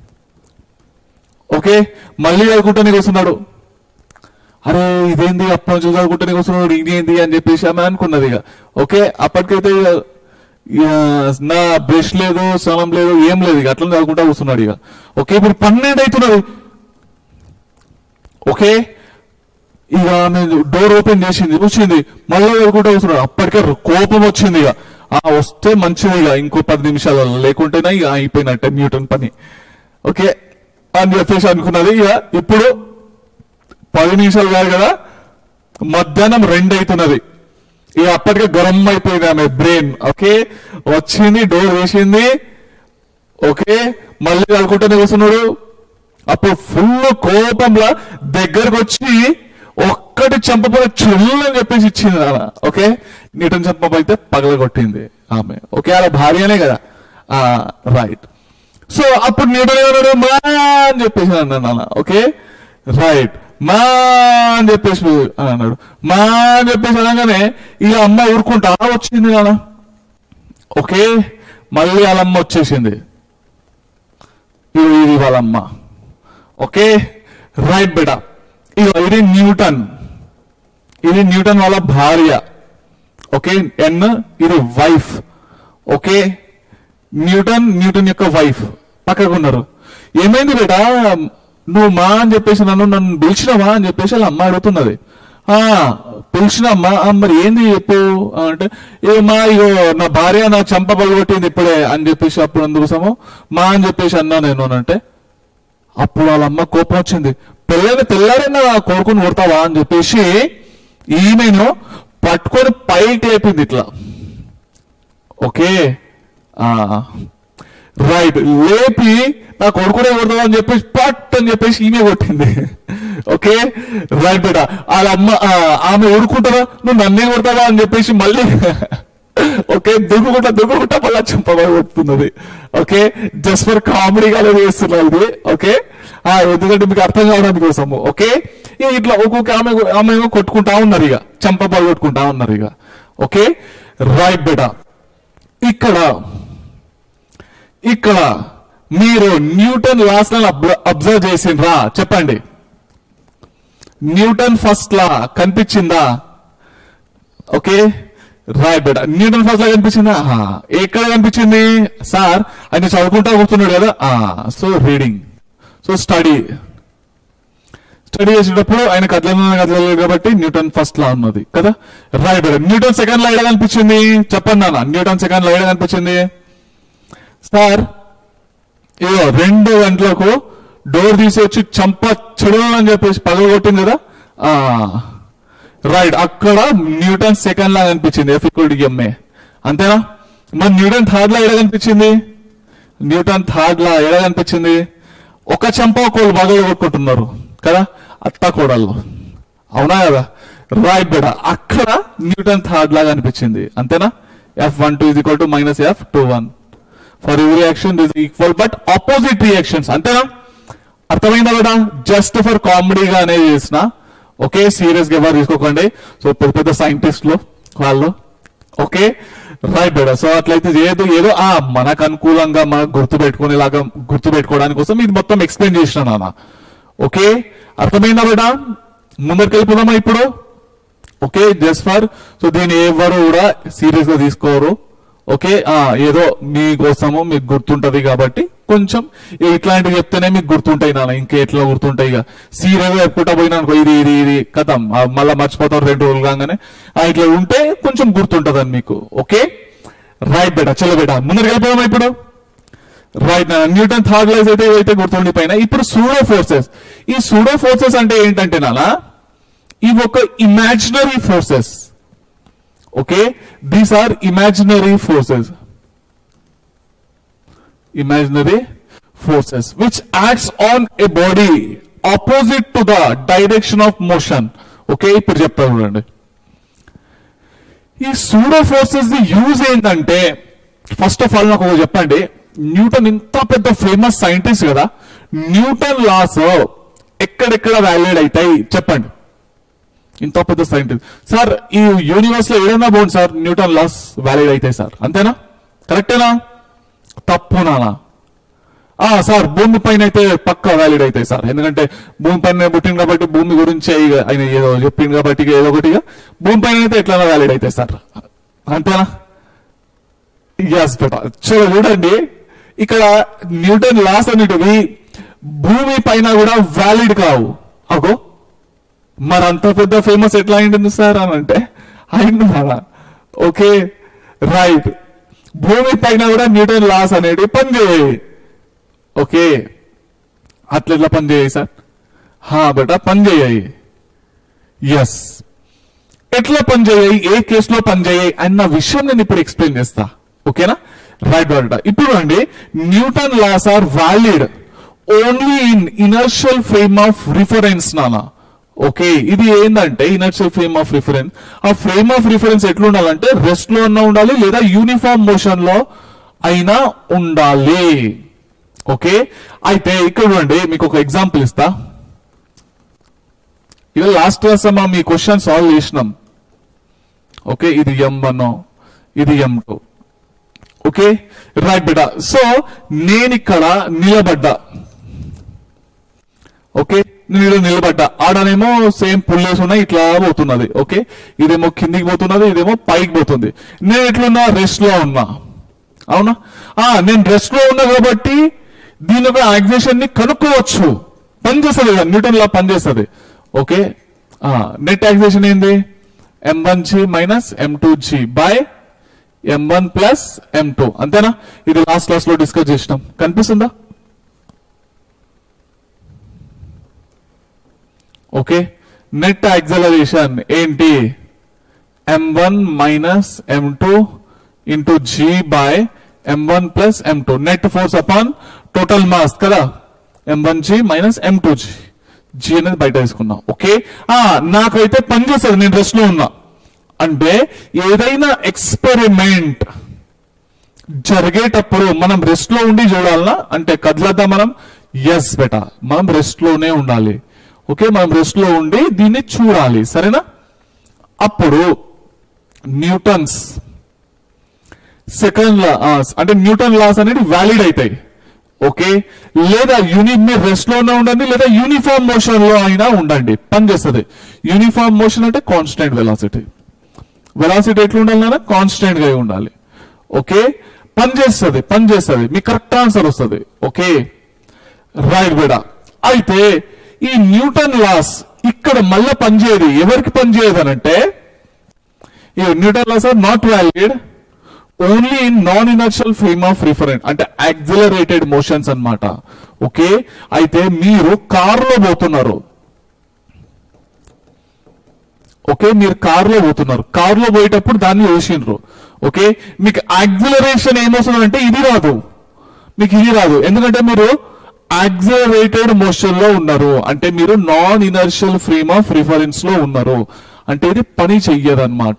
ఓకే మళ్ళీ చదువుకుంటానే కూర్చున్నాడు అరే ఇదేంది అప్పటి నుంచి చదువుకుంటానే కూర్చున్నాడు ఇదేంది అని చెప్పేసి ఆమె అనుకున్నది ఇక ఓకే అప్పటికైతే ఇక, ఇక నా బ్రష్ లేదు స్నానం లేదు ఏం లేదు ఇక అట్లా చదువుకుంటా కూర్చున్నాడు ఇక ఓకే ఇప్పుడు పన్నెండు అవుతున్నది ఓకే ఇక ఆమె డోర్ ఓపెన్ చేసింది వచ్చింది మళ్ళీ చదువుకుంటా కూర్చున్నాడు అప్పటికే కోపం వచ్చింది ఇక ఆ వస్తే మంచిది ఇక ఇంకో పది నిమిషాలలో లేకుంటేనే ఇక అయిపోయినట్టే న్యూటన్ పని ఓకే అని చెప్పేసి అనుకున్నది ఇక ఇప్పుడు పది నిమిషాలు కాదు కదా మధ్యాహ్నం రెండు అవుతున్నది ఇక అప్పటికే గరం అయిపోయింది ఆమె బ్రెయిన్ ఓకే వచ్చింది డోర్ వేసింది ఓకే మళ్ళీ అనుకుంటూనే కూర్చున్నాడు అప్పుడు ఫుల్ కోపంలో దగ్గరకు వచ్చి ఒక్కటి చంపబోయే చుల్లు అని చెప్పేసి ఇచ్చింది నాన్న ఓకే నీటన్ చంపబోయితే పగల కొట్టింది ఆమె ఓకే అలా భార్యనే కదా ఆ రైట్ సో అప్పుడు న్యూటన్ ఏమన్నాడు మా అని చెప్పేసి అన్నాడు నాన్న ఓకే రైట్ మా అని చెప్పేసి అని అన్నాడు మా అని చెప్పేసి అనగానే ఈ అమ్మ ఊరుకుంటా వచ్చింది నాన్న ఓకే మళ్ళీ వాళ్ళ అమ్మ వచ్చేసింది ఇది ఇది వాళ్ళమ్మ ఓకే రైట్ బిడ ఇది ఇది న్యూటన్ ఇది న్యూటన్ వాళ్ళ భార్య ఓకే ఎన్ ఇది వైఫ్ ఓకే న్యూటన్ న్యూటన్ యొక్క వైఫ్ పక్కకు ఉన్నారు ఏమైంది బేటా నువ్వు మా అని చెప్పేసి నన్ను నన్ను పిలిచినావా అని చెప్పేసి వాళ్ళ అమ్మ అడుగుతున్నది ఆ పిలిచినమ్మా ఆ, మరి ఏంది చెప్పు ఆ, అంటే ఏ మా ఇగో నా భార్య నా చంప పగలగొట్టింది ఇప్పుడే అని చెప్పేసి అప్పుడు అందుకోసము మా అని చెప్పేసి అన్నా నేను అని అంటే అప్పుడు వాళ్ళ అమ్మ కోపం వచ్చింది పిల్లని తెల్లారైనా కొడుకుని కొడతావా అని చెప్పేసి ఈమెను పట్టుకొని పైకి లేపింది ఇట్లా ఓకే రైట్ లేపి నా కొడుకునే కొడతావా అని చెప్పేసి పట్ అని చెప్పేసి ఈమె కొట్టింది ఓకే రైట్ బేట వాళ్ళ అమ్మ ఆ, ఆమె ఊరుకుంటారా నువ్వు నన్నే కొడతావా అని చెప్పేసి మళ్ళీ ఓకే దుగ్గుకుంటా దుగ్గుకుంటా మళ్ళీ చెంపగా కొడుతున్నది ఓకే జస్ట్ ఫర్ కామెడీగా చేస్తున్నా ఇది ఓకే ఆ, ఎందుకంటే మీకు అర్థం కావడానికి కోసము ఓకే ఇక ఇట్లా ఒక్కొక్క ఆమె ఆమె ఏమో కొట్టుకుంటా ఉన్నారు ఇక చెంప పగలు కొట్టుకుంటా ఉన్నారు ఇక ఓకే రైట్ బేటా ఇక్కడ ఇక్కడ మీరు న్యూటన్ లాస్ అబ్జర్వ్ చేసిండ్రా చెప్పండి న్యూటన్ ఫస్ట్ లా కనిపించిందా ఓకే రైట్ బేట న్యూటన్ ఫస్ట్ లా కనిపించిందా ఆహా. ఎక్కడ కనిపించింది సార్ ఆయన చదువుకుంటా కూర్చున్నాడు కదా so reading so study study చేసేటప్పుడు ఆయన కదలను కదలలేదు కాబట్టి న్యూటన్ ఫస్ట్ లా ఉన్నది కదా రైట్ బేట న్యూటన్ సెకండ్ లా ఎక్కడ కనిపించింది చెప్పండి నాన్న న్యూటన్ సెకండ్ లా ఎక్కడ కనిపించింది సార్ ఇదో రెండు గంటలకు డోర్ తీసి వచ్చి చంప చెడులు అని చెప్పేసి పగలగొట్టింది కదా ఆ రైట్ అక్కడ న్యూటన్ సెకండ్ లా కనిపించింది ఎఫ్ ఈక్వల్ ఎంఏ అంతేనా మరి న్యూటన్ థర్డ్ లా ఎడ కనిపించింది న్యూటన్ థర్డ్ లా ఎడ కనిపించింది ఒక చెంప ఒకళ్ళు పగలు కొట్టుకుంటున్నారు కదా అత్త కోడళ్ళు అవునా కదా రైట్ బేట అక్కడ న్యూటన్ థర్డ్ లాగా అనిపించింది అంతేనా F one two is equal to minus F two one for every reaction is equal but opposite reactions అంతేనా అర్థమైందా కదా జస్ట్ ఫర్ కామెడీగా అనేది చేసిన ఓకే సీరియస్ గా ఎవరు తీసుకోకండి సో పెద్ద పెద్ద సైంటిస్టులు వాళ్ళు ఓకే రైట్ బేడా సో అట్లయితే ఏదో ఏదో ఆ మనకు అనుకూలంగా మనకు గుర్తు పెట్టుకునేలాగా గుర్తు పెట్టుకోవడానికి కోసం ఇది మొత్తం ఎక్స్ప్లెయిన్ చేసిన నాన్న ఓకే అర్థమైందా బేటా ముందరికి వెళ్ళిపోదామా ఇప్పుడు ఓకే జస్ట్ ఫర్ సో దీన్ని ఎవరు కూడా సీరియస్ గా తీసుకోరు ఓకే ఆ ఏదో మీకోసము మీకు గుర్తుంటది కాబట్టి కొంచెం ఇట్లాంటివి చెప్తేనే మీకు గుర్తుంటాయి నాన్న ఇంకా ఎట్లా గుర్తుంటాయి ఇక సీరియస్ గా చెప్పుకుంటా పోయినా అనుకో ఇది ఇది ఇది కథం ఆ, మళ్ళా మర్చిపోతారు రెండు రోజులు కాగానే ఆ, ఇట్లా ఉంటే కొంచెం గుర్తుంటదని మీకు ఓకే రైట్ బేటా చలో బేటా ముందరికి వెళ్ళిపోదామా ఇప్పుడు రైట్ న్యూటన్ థర్డ్ లైజ్ అయితే ఏవైతే గుర్తుండిపోయినా ఇప్పుడు సూడో ఫోర్సెస్ ఈ సూడో ఫోర్సెస్ అంటే ఏంటంటే నానా ఇవి ఒక imaginary forces okay these are imaginary forces imaginary forces which acts on a body opposite to the direction of motion okay ఇప్పుడు చెప్తా చూడండి ఈ సూడో ఫోర్సెస్ ది యూజ్ ఏంటంటే ఫస్ట్ ఆఫ్ ఆల్ నాకు ఒకటి చెప్పండి న్యూటన్ ఇంత పెద్ద ఫేమస్ సైంటిస్ట్ కదా న్యూటన్ లాస్ ఎక్కడెక్కడ వ్యాలిడ్ అవుతాయి చెప్పండి ఇంత పెద్ద సైంటిస్ట్ సార్ ఈ యూనివర్స్ లో ఏదైనా బాగుంది సార్ న్యూటన్ లాస్ వ్యాలిడ్ అవుతాయి సార్ అంతేనా కరెక్టేనా తప్పు నానా ఆ సార్ భూమి పైన అయితే పక్కా వ్యాలిడ్ అవుతాయి సార్ ఎందుకంటే భూమి పైన పుట్టింది కాబట్టి భూమి గురించి ఇక ఆయన ఏదో చెప్పింది కాబట్టి ఇక ఏదో ఒకటిగా భూమి పైన అయితే ఎట్లా వ్యాలిడ్ అవుతాయి సార్ అంతేనా ఎస్ బేటా చూడ చూడండి ఇక్కడ న్యూటన్ లాస్ అనేటివి భూమి పైన కూడా వ్యాలిడ్ కావు అగో మరి అంత పెద్ద ఫేమస్ ఎట్లా అయింది సార్ అని అంటే అయింది కదా ఓకే రైట్ భూమి పైన కూడా న్యూటన్ లాస్ అనేవి పనిచేయాయి ఓకే అట్లా ఎట్లా పనిచేయాయి సార్ హా బేటా పనిచేయాయి ఎస్ ఎట్లా పనిచేయాయి ఏ కేసులో పనిచేయాయి అన్న విషయం నేను ఇప్పుడు ఎక్స్ప్లెయిన్ చేస్తా ఓకేనా రైట్ బేటా ఇప్పుడు అండి Newton laws are valid only in inertial frame of reference నానా ఓకే ఇది ఏంటంటే ఇనర్షియల్ ఫ్రేమ్ ఆఫ్ రిఫరెన్స్ ఆ ఫ్రేమ్ ఆఫ్ రిఫరెన్స్ ఎట్లా ఉండాలంటే రెస్ట్ లో అన్నా ఉండాలి లేదా యూనిఫామ్ మోషన్ లో అయినా ఉండాలి ఓకే అయితే ఇక్కడ చూడండి మీకు ఒక ఎగ్జాంపుల్ ఇస్తా ఇక లాస్ట్ క్లాస్ మనం మీ క్వశ్చన్ సాల్వ్ చేసినాం ఓకే ఇది ఎం వన్ ఇది ఎం టూ ఓకే రైట్ బిడ్డ సో నేను ఇక్కడ నిలబడ్డా ఓకే నేను ఇలా నిలబడ్డా ఆడనేమో సేమ్ పుల్లేస్ ఉన్నాయి ఇట్లా పోతున్నది ఓకే ఇదేమో కిందికి పోతున్నది ఇదేమో పైకి పోతుంది నేను ఎట్లున్నా రెస్ట్ లో ఉన్నా అవునా ఆ నేను రెస్ట్ లో ఉన్నా కాబట్టి దీని యొక్క యాక్సిలేషన్ ని కనుక్కోవచ్చు పనిచేస్తుంది కదా న్యూటన్ లా పనిచేస్తుంది ఓకే నెట్ యాక్సిలేషన్ ఏంది M one G minus M two G by M one plus M two అంతేనా ఇది లాస్ట్ క్లాస్ లో డిస్కస్ చేసినాం కనిపిస్తుందా ఓకే నెట్ యాక్సలరేషన్ ఏంటి M one minus M two into G by M one plus M two net force upon total mass కదా ఎం one G minus ఎం two G G అనేది బయట తీసుకున్నాం ఓకే ఆ నాకైతే పని చేస్తుంది నేను రెస్ట్ లో ఉన్నా అంటే ఏదైనా ఎక్స్పెరిమెంట్ జరిగేటప్పుడు మనం రెస్ట్ లో ఉండి చూడాలనా అంటే కదలద్దా మనం ఎస్ బెట మనం రెస్ట్ లోనే ఉండాలి ఓకే మనం రెస్ట్ లో ఉండి దీన్ని చూడాలి సరేనా అప్పుడు న్యూటన్స్ సెకండ్ లా అంటే న్యూటన్ లాస్ అనేది వ్యాలిడ్ అవుతాయి ఓకే లేదా యూని మీరు రెస్ట్ లోనే ఉండండి లేదా యూనిఫామ్ మోషన్ లో అయినా ఉండండి పని చేస్తుంది యూనిఫామ్ మోషన్ అంటే కాన్స్టెంట్ వెలాసిటీ వెలాసిటీ ఎట్లా ఉండాలి కాన్స్టెంట్ గా ఉండాలి ఓకే పని చేస్తుంది పని చేస్తుంది మీకు కరెక్ట్ ఆన్సర్ వస్తుంది ఓకే రైట్ బేడా అయితే ఈ న్యూటన్ లాస్ ఇక్కడ మళ్ళీ పనిచేయదు ఎవరికి పనిచేయదు అని అంటే ఈ Newton laws are not valid only in non inertial frame of reference అంటే యాక్సిలరేటెడ్ మోషన్స్ అన్నమాట ఓకే అయితే మీరు కారులో పోతున్నారు ఓకే మీరు కారులో పోతున్నారు కారులో పోయేటప్పుడు దాన్ని చూసిండ్రు ఓకే మీకు యాక్సిలరేషన్ ఏమొస్తుందంటే ఇది రాదు మీకు ఇది రాదు ఎందుకంటే మీరు యాక్సిలరేటెడ్ మోషన్ లో ఉన్నారు అంటే మీరు non inertial frame of reference లో ఉన్నారు అంటే ఇది పని చెయ్యదన్నమాట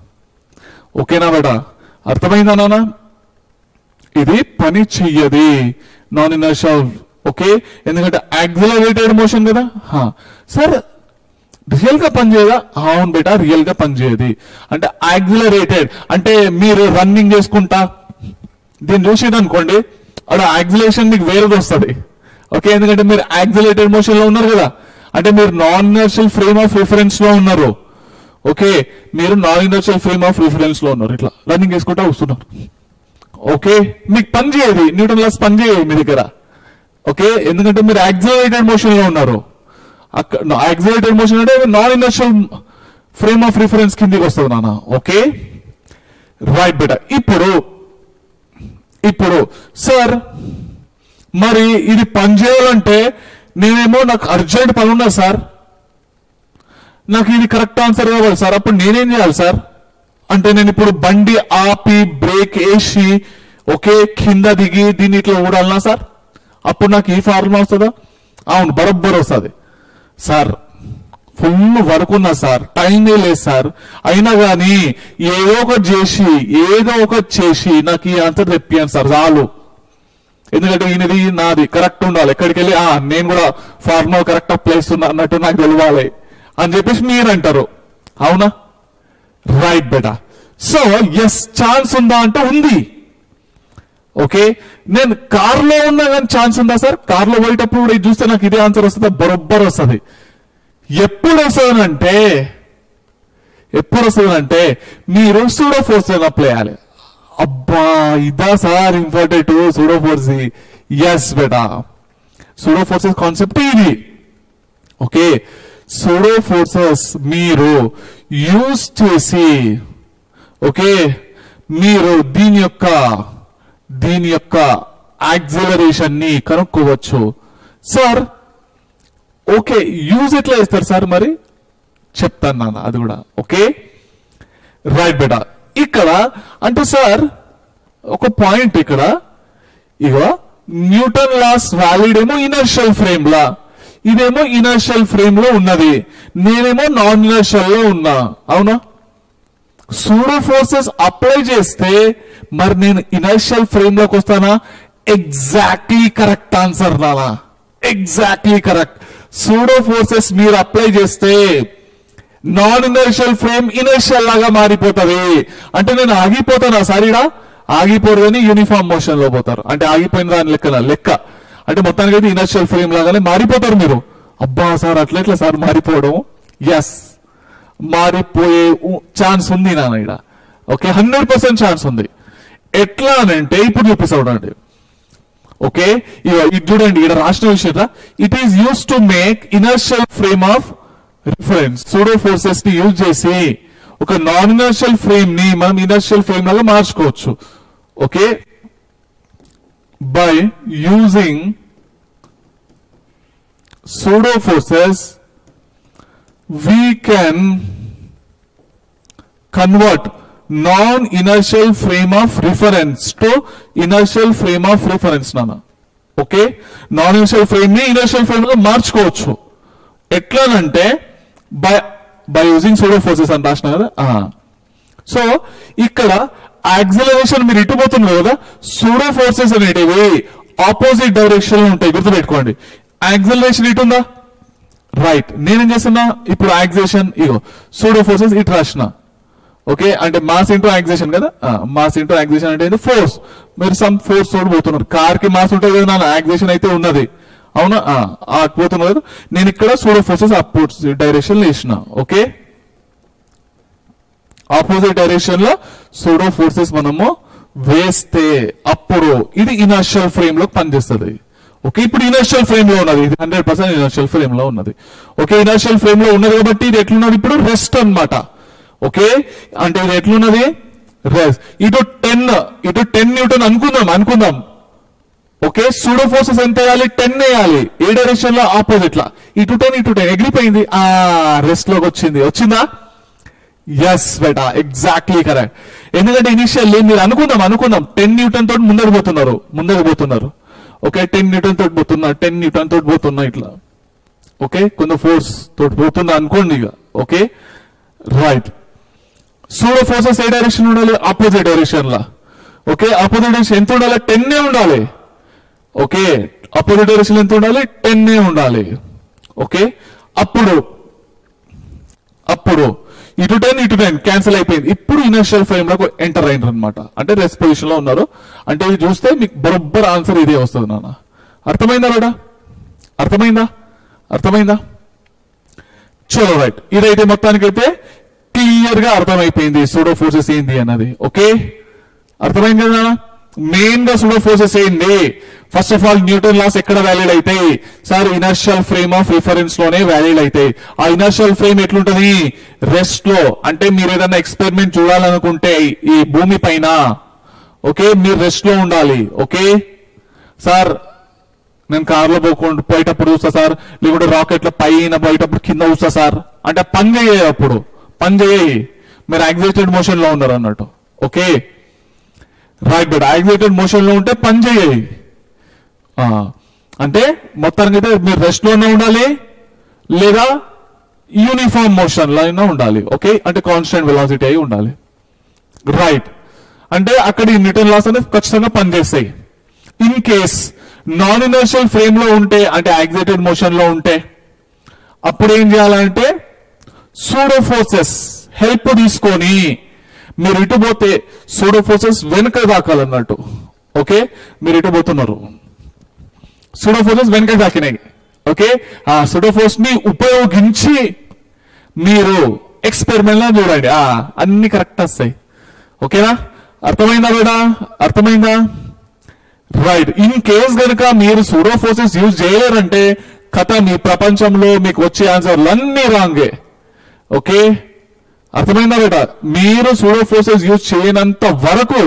ఓకేనా బేటా అర్థమైందా నాన్న ఇది పని చెయ్యది నాన్ ఇనర్షియల్ ఓకే ఎందుకంటే యాక్సిలరేటెడ్ మోషన్ కదా హా. సార్ రియల్ గా పనిచేయదా అవును బేటా రియల్ గా పనిచేయదు అంటే యాక్సిలరేటెడ్ అంటే మీరు రన్నింగ్ చేసుకుంటా దీన్ని చూసేది అనుకోండి అక్కడ యాక్సిలేషన్ మీకు వేరేది వస్తుంది ఓకే ఎందుకంటే మీరు యాక్సిలేటెడ్ మోషన్ లో ఉన్నారు కదా అంటే మీరు non inertial frame of reference లో ఉన్నారు ఓకే మీరు non inertial frame of reference లో ఉన్నారు ఇట్లా రన్నింగ్ చేసుకుంటా వస్తున్నారు ఓకే మీకు పని చేయదు న్యూటన్ లాస్ పని చేయదు మీ దగ్గర ఓకే ఎందుకంటే మీరు యాక్సిలరేటెడ్ మోషన్ లో ఉన్నారు అక్కడ యాక్సిలరేటెడ్ మోషన్ అంటే non inertial frame of reference కిందికి వస్తుంది నాన్న ఓకే రైట్ బేటా ఇప్పుడు ఇప్పుడు సార్ మరి ఇది పని చేయాలంటే నేనేమో నాకు అర్జెంట్ పని ఉన్నా సార్ నాకు ఇది కరెక్ట్ ఆన్సర్ కావాలి సార్ అప్పుడు నేనేం చేయాలి సార్ అంటే నేను ఇప్పుడు బండి ఆపి బ్రేక్ వేసి ఒకే కింద దిగి దీన్ని ఇట్లా ఊడాలనా సార్ అప్పుడు నాకు ఈ ఫార్ములా వస్తుందా అవును బరబ్బర్ వస్తుంది సార్ ఫుల్ వర్క్ ఉన్నా సార్ టైమే లేదు సార్ అయినా కానీ ఏదో ఒకటి చేసి ఏదో ఒకటి చేసి నాకు ఈ ఆన్సర్ తెప్పియండి సార్ చాలు ఎందుకంటే ఈయనది నాది కరెక్ట్ ఉండాలి ఎక్కడికి వెళ్ళి ఆ నేను కూడా ఫార్మా కరెక్ట్ అప్లై ఇస్తున్నా అన్నట్టు నాకు తెలియాలి అని చెప్పేసి మీరు అంటారు అవునా రైట్ బెటా సో ఎస్ ఛాన్స్ ఉందా అంటే ఉంది ఓకే నేను కార్లో ఉన్నా కానీ ఛాన్స్ ఉందా సార్ కార్లో పోయేటప్పుడు కూడా ఇది చూస్తే నాకు ఇదే ఆన్సర్ వస్తుందా బరొబ్బర్ వస్తుంది ఎప్పుడు వస్తుందంటే ఎప్పుడు వస్తుందంటే మీరు సూడో ఫోర్స్ అప్లై చేయాలి అబ్బా ఇదా sir important pseudo force yes బేటా సూడో ఫోర్సెస్ కాన్సెప్ట్ ఇది ఓకే సూడో ఫోర్సెస్ మీరు యూజ్ చేసి ఓకే మీరు దీని యొక్క దీని యొక్క యాక్సిలరేషన్ ని కనుక్కోవచ్చు సార్ ఓకే యూజ్ ఎట్లా చేస్తారు సార్ మరి చెప్తాను నాన్న అది కూడా ఓకే రైట్ బేటా ఇక్కడ అంటే సార్ ఒక పాయింట్ ఇక్కడ ఇగో న్యూటన్ లాస్ వ్యాలిడ్ ఏమో ఇనర్షియల్ ఫ్రేమ్ లా ఇదేమో ఇనర్షియల్ ఫ్రేమ్ లో ఉన్నది నేనేమో నాన్ ఇనర్షియల్ లో ఉన్నా అవునా సూడో ఫోర్సెస్ అప్లై చేస్తే మరి నేను ఇనర్షియల్ ఫ్రేమ్ లోకి వస్తానా ఎగ్జాక్ట్లీ కరెక్ట్ ఆన్సర్ నానా ఎగ్జాక్ట్లీ కరెక్ట్ సూడో ఫోర్సెస్ మీరు అప్లై చేస్తే నాన్ ఇనర్షియల్ ఫ్రేమ్ ఇనర్షియల్ లాగా మారిపోతది అంటే నేను ఆగిపోతానా సారీడా ఆగిపోరు కానీ యూనిఫామ్ మోషన్ లో పోతారు అంటే ఆగిపోయిన దాని లెక్క లెక్క అంటే మొత్తానికి అయితే ఇనర్షియల్ ఫ్రేమ్ లాగానే మారిపోతారు మీరు అబ్బా సార్ అట్లెట్లా సార్ మారిపోవడం ఎస్ మారిపోయే ఛాన్స్ ఉంది నాన్న ఇక్కడ ఓకే హండ్రెడ్ పర్సెంట్ ఛాన్స్ ఉంది ఎట్లా అని అంటే ఇప్పుడు చూపిస్తా చూడండి ఓకే ఇది చూడండి ఇక్కడ రాసిన విషయం it is use to make inertial frame of reference pseudo forces ని యూజ్ చేసి ఒక నాన్ ఇనర్షియల్ ఫ్రేమ్ ని మనం ఇనర్షియల్ ఫ్రేమ్ లాగా మార్చుకోవచ్చు okay by using pseudo forces we can convert non-inertial frame of reference to inertial frame of reference నాన్న okay non inertial frame ని inertial frame గా మార్చుకోవచ్చు ఎట్లానంటే by by using pseudo forces అని రాసిన కదా సో ఇక్కడ యాక్సిలరేషన్ మీరు ఇటు పోతున్నారు కదా సూడో ఫోర్సెస్ అనేటివి ఆపోజిట్ డైరెక్షన్ లో ఉంటాయి గుర్తుపెట్టుకోండి యాక్సిలరేషన్ ఇటు ఉందా రైట్ నేనేం చేస్తున్నా ఇప్పుడు యాక్సిలేషన్ ఇగో సూడో ఫోర్సెస్ ఇటు రాసిన ఓకే అంటే మాస్ ఇంటూ యాక్సిలేషన్ కదా మాస్ ఇంటూ యాక్సిలేషన్ అంటే ఫోర్స్ మీరు సమ్ ఫోర్స్ తోడు పోతున్నారు కార్ కి మాస్ ఉంటుంది కదా నా యాక్సిలేషన్ అయితే ఉన్నది అవునా ఆ, ఆ పోతున్నారు కదా నేను ఇక్కడ సూడో ఫోర్సెస్ అపోజ్ డైరెక్షన్ వేసిన ఓకే ఆపోజిట్ డైరెక్షన్ లో సూడో ఫోర్సెస్ మనము వేస్తే అప్పుడు ఇది ఇనర్షియల్ ఫ్రేమ్ లో పనిచేస్తుంది ఓకే ఇప్పుడు ఇనర్షియల్ ఫ్రేమ్ లో ఉన్నది ఇది హండ్రెడ్ పర్సెంట్ ఇనర్షియల్ ఫ్రేమ్ లో ఉన్నది ఓకే ఇనర్షియల్ ఫ్రేమ్ లో ఉన్నది కాబట్టి ఇది ఎట్లున్నది ఇప్పుడు రెస్ట్ అన్నమాట ఓకే అంటే ఇది ఎట్లున్నది రెస్ట్ ఇటు టెన్ ఇటు టెన్ న్యూటన్ అనుకుందాం అనుకుందాం ఓకే సూడో ఫోర్సెస్ ఎంత వేయాలి టెన్ వేయాలి ఏ డైరెక్షన్ లో ఆపోజిట్ లా ఇటు టెన్ ఇటు టెన్ ఎగిరిపోయింది ఆ రెస్ట్ లోకి వచ్చింది వచ్చిందా ఎస్ బేటా ఎగ్జాక్ట్లీ కరెక్ట్ ఎందుకంటే ఇనిషియల్లీ మీరు అనుకుందాం అనుకుందాం టెన్ న్యూటన్ తోటి ముందరకు పోతున్నారు ముందరకు పోతున్నారు ఓకే టెన్ న్యూటన్ తోటి పోతున్నా టెన్ న్యూటన్ తోటి పోతున్నా ఇట్లా ఓకే కొంత ఫోర్స్ తోటి పోతున్నా అనుకోండి ఇక ఓకే రైట్ సూడో ఫోర్సెస్ ఏ డైరెక్షన్ ఉండాలి ఆపోజిట్ డైరెక్షన్ లా ఓకే ఆపోజిట్ డైరెక్షన్ ఎంత ఉండాలి టెన్ ఉండాలి ఓకే ఆపోజిట్ డైరెక్షన్ ఎంత ఉండాలి టెన్ ఉండాలి ఓకే అప్పుడు అప్పుడు ఇటు టెన్ ఇటు టెన్ క్యాన్సిల్ అయిపోయింది ఇప్పుడు ఇనర్షియల్ ఫ్రేమ్ లో ఎంటర్ అయినారు అనమాట అంటే రెస్ట్ పొజిషన్ లో ఉన్నారు అంటే ఇది చూస్తే మీకు బరొబ్బర్ ఆన్సర్ ఇదే వస్తుంది నాన్న అర్థమైందా బేటా అర్థమైందా అర్థమైందా చలో రైట్ ఇదైతే మొత్తానికైతే క్లియర్ గా అర్థమైపోయింది సూడో ఫోర్సెస్ ఏంది అన్నది ఓకే అర్థమైంది కదా మెయిన్ గా సూడో ఫోర్సెస్ ఏంది first of all Newton laws ఎక్కడ వ్యాలిడ్ అవుతాయి sir inertial frame of reference లోనే వ్యాలిడ్ అవుతాయి ఆ ఇనర్షియల్ ఫ్రేమ్ ఎట్లుంటది రెస్ట్ లో అంటే మీరు ఏదైనా ఎక్స్పెరిమెంట్ చూడాలనుకుంటే ఈ భూమి పైన ఓకే మీరు రెస్ట్ లో ఉండాలి ఓకే సార్ నేను కార్లో పోకుండా పోయేటప్పుడు చూస్తా సార్ లేకుంటే రాకెట్ లో పైన పోయేటప్పుడు కింద చూస్తా సార్ అంటే పని చేయాలి అప్పుడు పని చేయి మీరు యాక్సిలేటెడ్ మోషన్ లో ఉన్నారు అన్నట్టు okay right but accelerated motion లో ఉంటే పని చేయాలి ఆ, అంటే మొత్తానికి అయితే మీరు రెస్ట్ లోనే ఉండాలి లేదా యూనిఫామ్ మోషన్ లో అయినా ఉండాలి ఓకే అంటే కాన్స్టెంట్ వెలాసిటీ అయి ఉండాలి రైట్ అంటే అక్కడ ఈ న్యూటన్ లాస్ అనేది ఖచ్చితంగా పనిచేస్తాయి in case non inertial frame లో ఉంటే అంటే యాక్సిలేటెడ్ మోషన్ లో ఉంటే అప్పుడు ఏం చేయాలంటే సూడో ఫోర్సెస్ హెల్ప్ తీసుకొని మీరు ఇటు పోతే సూడో ఫోర్సెస్ వెనుక దాకాలన్నట్టు ఓకే మీరు ఇటు పోతున్నారు సూడో ఫోర్సెస్ వెనుక దాకినాయి ఓకే ఆ సూడో ఫోర్స్ ని ఉపయోగించి మీరు ఎక్స్పెరిమెంట్ లో చూడండి ఆ అన్ని కరెక్ట్ వస్తాయి ఓకేనా అర్థమైందా బేటా అర్థమైందా రైట్ ఇన్ కేస్ గనుక మీరు సూడో ఫోర్సెస్ యూజ్ చేయలేరంటే కథ మీ ప్రపంచంలో మీకు వచ్చే ఆన్సర్లు అన్ని రాంగే ఓకే అర్థమైందా బేట మీరు సూడో ఫోర్సెస్ యూజ్ చేయనంత వరకు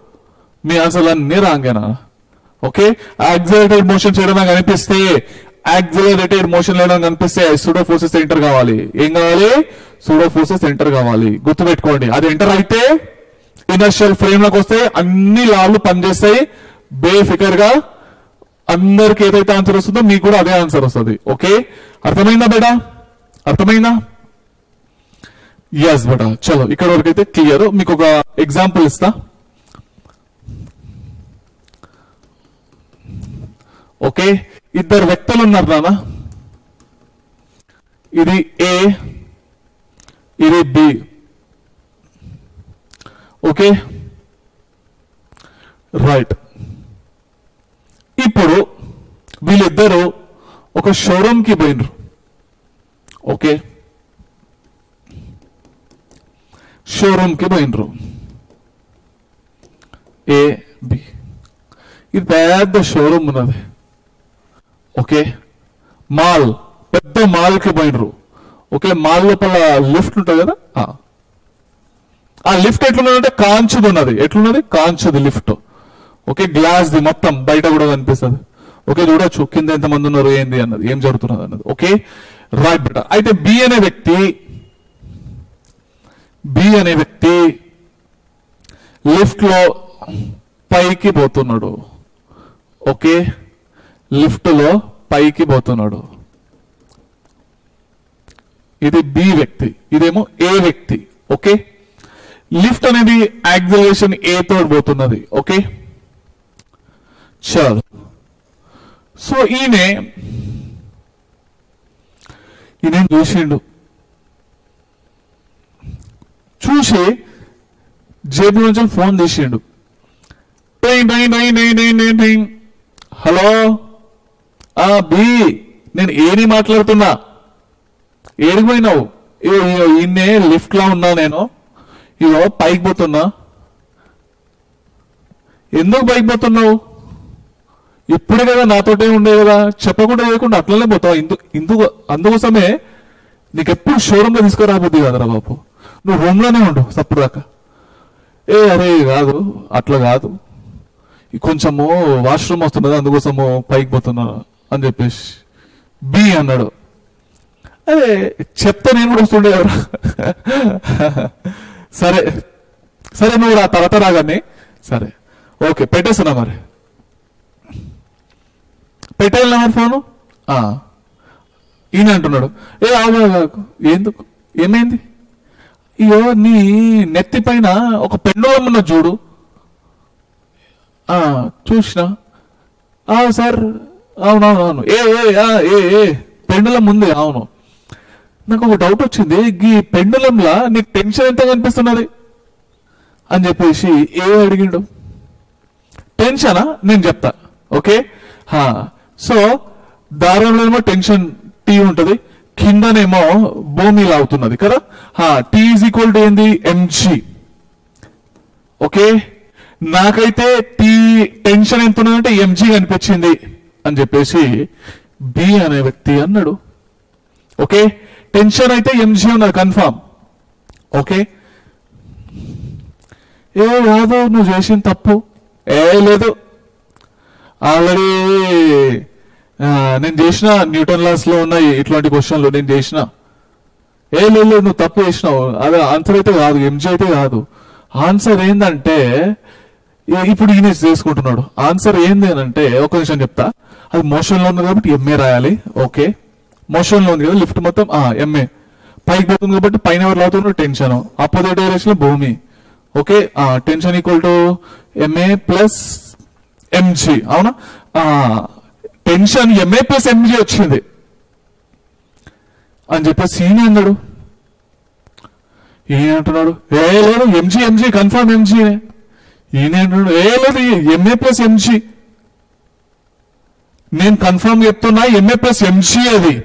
మీ ఆన్సర్లు అన్ని రాంగేనా ఓకే యాక్సిలరేటెడ్ మోషన్ చేయడం నాకు అనిపిస్తే యాక్సిలరేటెడ్ మోషన్ లేడం కనిపిస్తే సూడో ఫోర్సెస్ ఎంటర్ కావాలి ఏం కావాలి సూడో ఫోర్సెస్ ఎంటర్ కావాలి గుర్తుపెట్టుకోండి అది ఎంటర్ అయితే ఇనర్షియల్ ఫ్రేమ్ లోకి వస్తే అన్ని లాలు పనిచేస్తాయి బేఫికర్ గా అందరికి ఏదైతే ఆన్సర్ వస్తుందో మీకు కూడా అదే ఆన్సర్ వస్తుంది ఓకే అర్థమైందా బేటా అర్థమైందా ఎస్ బేటా చలో ఇక్కడ వరకు అయితే క్లియర్ మీకు ఒక ఎగ్జాంపుల్ ఇస్తా ఓకే ఇద్దరు వ్యక్తులు ఉన్నారు నాన్న ఇది ఏ ఇది బి ఓకే రైట్ ఇప్పుడు వీళ్ళిద్దరూ ఒక షోరూమ్ కి పోయినరు ఓకే షోరూమ్ కి పోయినరు ఏ బి ఇది పెద్ద షోరూమ్ ఉన్నది ఓకే మాల్ పెద్ద మాల్కి పోయినరు ఓకే మాల్ లోపల లిఫ్ట్ ఉంటుంది కదా ఆ. ఆ లిఫ్ట్ ఎట్లున్నదంటే కాంచుది ఉన్నది ఎట్లున్నది కాంచుది లిఫ్ట్ ఓకే గ్లాస్ ది మొత్తం బయట కూడా కనిపిస్తుంది ఓకే చూడొచ్చు కింద ఎంత మంది ఉన్నారు ఏంది అన్నది ఏం జరుగుతున్నది అన్నది ఓకే రైట్ బిట అయితే బి అనే వ్యక్తి బి అనే వ్యక్తి లిఫ్ట్ లో పైకి పోతున్నాడు ఓకే లిఫ్ట్ లో పైకి పోతున్నాడు ఇది బి వ్యక్తి ఇదేమో ఏ వ్యక్తి ఓకే లిఫ్ట్ అనేది యాక్సిలరేషన్ ఏ తోటి పోతున్నది ఓకే చలో సో ఈయన ఈయన చూసిండు చూసి జేబు నుంచి ఫోన్ తీసిండు time time time time time time time hello ఆ బి నేను ఏని మాట్లాడుతున్నా ఏడికి పోయినావు ఇగో ఇగో ఈయన్నే లిఫ్ట్ లో ఉన్నా నేను ఇగో పైకి పోతున్నా ఎందుకు పైకి పోతున్నావు ఇప్పుడే కదా నాతోటే ఉండే కదా చెప్పకుండా లేకుండా అట్లనే పోతావు ఇందు ఇందుకు అందుకోసమే నీకు ఎప్పుడు షోరూమ్ లో తీసుకురాబోద్ది కదరా బాబు నువ్వు రూమ్ లోనే ఉండు సప్పుదాకా ఏ అరే కాదు అట్లా కాదు ఈ కొంచెము వాష్రూమ్ వస్తున్నది అందుకోసము పైకి పోతున్నా అని చెప్పేసి బి అన్నాడు అదే చెప్తే నేను కూడా వస్తుండే కదా సరే సరే నువ్వు రా తర్వాత రాగానే సరే ఓకే పెట్టేస్తున్నా మరి పెట్టేయాలి మరి ఫోను ఆ. ఈయన అంటున్నాడు ఏ ఆగు, ఆగు, ఆగు. ఎందుకు ఏమైంది అయ్యో నీ నెత్తి పైన ఒక పెండులం ఉన్న చూడు ఆ చూసిన ఆ సార్ అవునవును అవును ఏ ఏ ఆ, ఏ ఏ పెండులం ఉంది అవును నాకు ఒక డౌట్ వచ్చింది ఈ పెండులంలా నీకు టెన్షన్ ఎంత కనిపిస్తున్నది అని చెప్పేసి ఏ అడిగిండు టెన్షనా నేను చెప్తా ఓకే హా సో దారంలో ఏమో టెన్షన్ టీ ఉంటది కిందనేమో భూమి లాగుతున్నది కదా హా టీ ఈజ్ ఈక్వల్ టు ఏంది ఎంజీ ఓకే నాకైతే టీ టెన్షన్ ఎంత ఉన్నదంటే ఎంజీ అనిపించింది అని చెప్పేసి బి అనే వ్యక్తి అన్నాడు ఓకే టెన్షన్ అయితే ఎంజీ ఉన్నది కన్ఫామ్ ఓకే ఏ కాదు నువ్వు చేసిన తప్పు ఏ లేదు ఆల్రెడీ నేను చేసిన న్యూటన్ లాస్ లో ఉన్నాయి ఇట్లాంటి క్వశ్చన్లు నేను చేసిన ఏ లేదు లేదు, నువ్వు తప్పు చేసినావు అదే ఆన్సర్ అయితే కాదు ఎంజీ అయితే కాదు ఆన్సర్ ఏంటంటే ఇ- ఇప్పుడు ఈయన చేసుకుంటున్నాడు ఆన్సర్ ఏంది అని అంటే ఒక నిమిషం చెప్తా అది మోషన్ లో ఉంది కాబట్టి ఎంఏ రాయాలి ఓకే మోషన్ లో ఉంది కదా లిఫ్ట్ మొత్తం ఎంఏ పైకి పోతుంది కాబట్టి పైన ఎవరు లాగుతున్నారు టెన్షన్ ఆపోజిట్ డైరెక్షన్ లో భూమి okay tension equal to MA plus MG అవునా టెన్షన్ ఎంఏ ప్లస్ ఎంజీ వచ్చింది అని చెప్పేసి ఈయన అన్నాడు ఈయన అంటున్నాడు ఏ లేదు ఎంజీ ఎంజీ కన్ఫర్మ్ ఎంజీ ఈయన అంటున్నాడు ఏ లేదు ఎంఏ ప్లస్ ఎంజీ నేను కన్ఫర్మ్ చెప్తున్నా ఎంఏ ప్లస్ ఎంజీ అది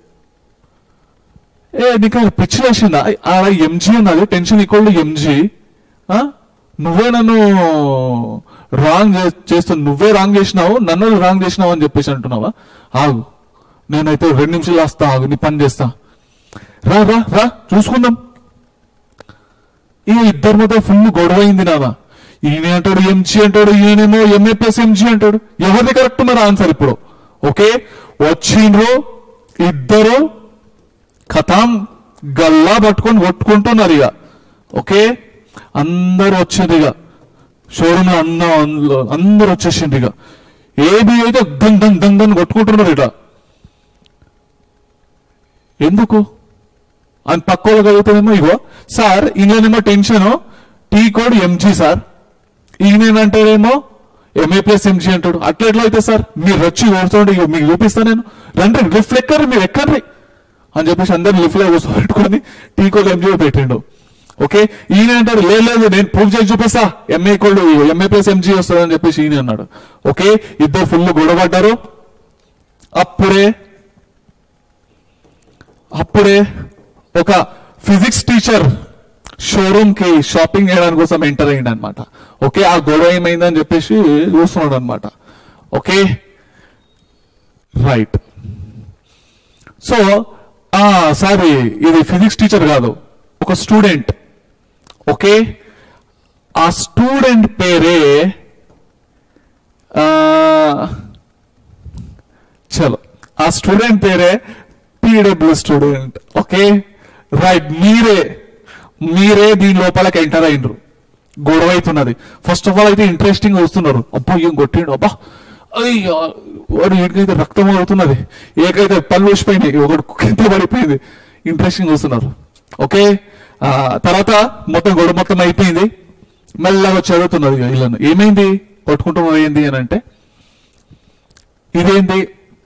ఏ నీకు అది పిచ్చి వేసిందా ఆడ ఎంజీ అన్నది టెన్షన్ ఈక్వల్ టు ఎంజీ నువ్వే నన్ను రాంగ్ చేస్తు నువ్వే రాంగ్ చేసినావు నన్ను రాంగ్ చేసినావు అని చెప్పేసి అంటున్నావా ఆగు నేనైతే రెండు నిమిషాలు వస్తా ఆగు నీ పని చేస్తా రా రా రా చూసుకుందాం ఈ ఇద్దరి మధ్య ఫుల్ గొడవ అయింది నాన్న ఈయన అంటాడు ఎంజీ అంటాడు ఈయనేమో ఎంఏ ప్లస్ ఎంజీ అంటాడు ఎవరిది కరెక్ట్ మరి ఆన్సర్ ఇప్పుడు ఓకే వచ్చిండ్రు ఇద్దరు కథం గల్లా పట్టుకొని కొట్టుకుంటున్నారు ఇక ఓకే అందరు వచ్చింది ఇక షోరూమ్ లో అన్న అందరు వచ్చేసింది ఇక ఏబి అయితే దన్ దన్ దన్ దన్ కొట్టుకుంటున్నారు ఇట ఎందుకు అని పక్క వాళ్ళకి అడుగుతాడేమో ఇగో సార్ ఈయనేమో tension T code M G sir ఈయనేనంటాడేమో ఎంఏ ప్లస్ ఎంజీ అంటాడు అట్లా ఎట్లా అయితే సార్ మీరు వచ్చి కూర్చోండి ఇగో మీకు చూపిస్తా నేను రండి లిఫ్ట్ ఎక్కర్రి మీరు ఎక్కర్రి అని చెప్పేసి అందరు లిఫ్ట్ లో కూర్చోబెట్టుకొని టీ కోడ్ ఎంజీ పెట్టిండు ఓకే ఈయన అంటాడు "లేదు, లేదు నేను ప్రూఫ్ చేసి చూపిస్తా M A code M A plus M G వస్తుంది అని చెప్పేసి ఈయన అన్నాడు ఓకే ఇద్దరు ఫుల్ గొడవపడ్డారు అప్పుడే అప్పుడే ఒక ఫిజిక్స్ టీచర్ షోరూమ్ కి షాపింగ్ చేయడానికి కోసం ఎంటర్ అయ్యింది అనమాట ఓకే ఆ గొడవ ఏమైందని చెప్పేసి చూస్తున్నాడు అనమాట ఓకే రైట్ సో సారీ ఇది ఫిజిక్స్ టీచర్ కాదు ఒక స్టూడెంట్ ఓకే ఆ స్టూడెంట్ పేరే ఆ, చలో ఆ స్టూడెంట్ పేరే పీడబ్ల్యూ స్టూడెంట్ ఓకే రైట్ మీరే మీరే దీని లోపలికి ఎంటర్ అయినరు గొడవ అవుతున్నది ఫస్ట్ ఆఫ్ ఆల్ అయితే ఇంట్రెస్టింగ్ వస్తున్నారు అబ్బో ఏం కొట్టిండు అబ్బా అయ్యో వాడు వీడికైతే రక్తం అవుతున్నది ఏకైతే పళ్ళు ఊసిపోయినాయి ఒకటి కింద పడిపోయింది ఇంట్రెస్టింగ్ వస్తున్నారు ఓకే ఆ, తర్వాత మొత్తం గొడవ మొత్తం అయిపోయింది మెల్లగా చదువుతున్నది ఇక వీళ్ళను ఏమైంది కొట్టుకుంటున్నది ఏంది అని అంటే ఇదేంటి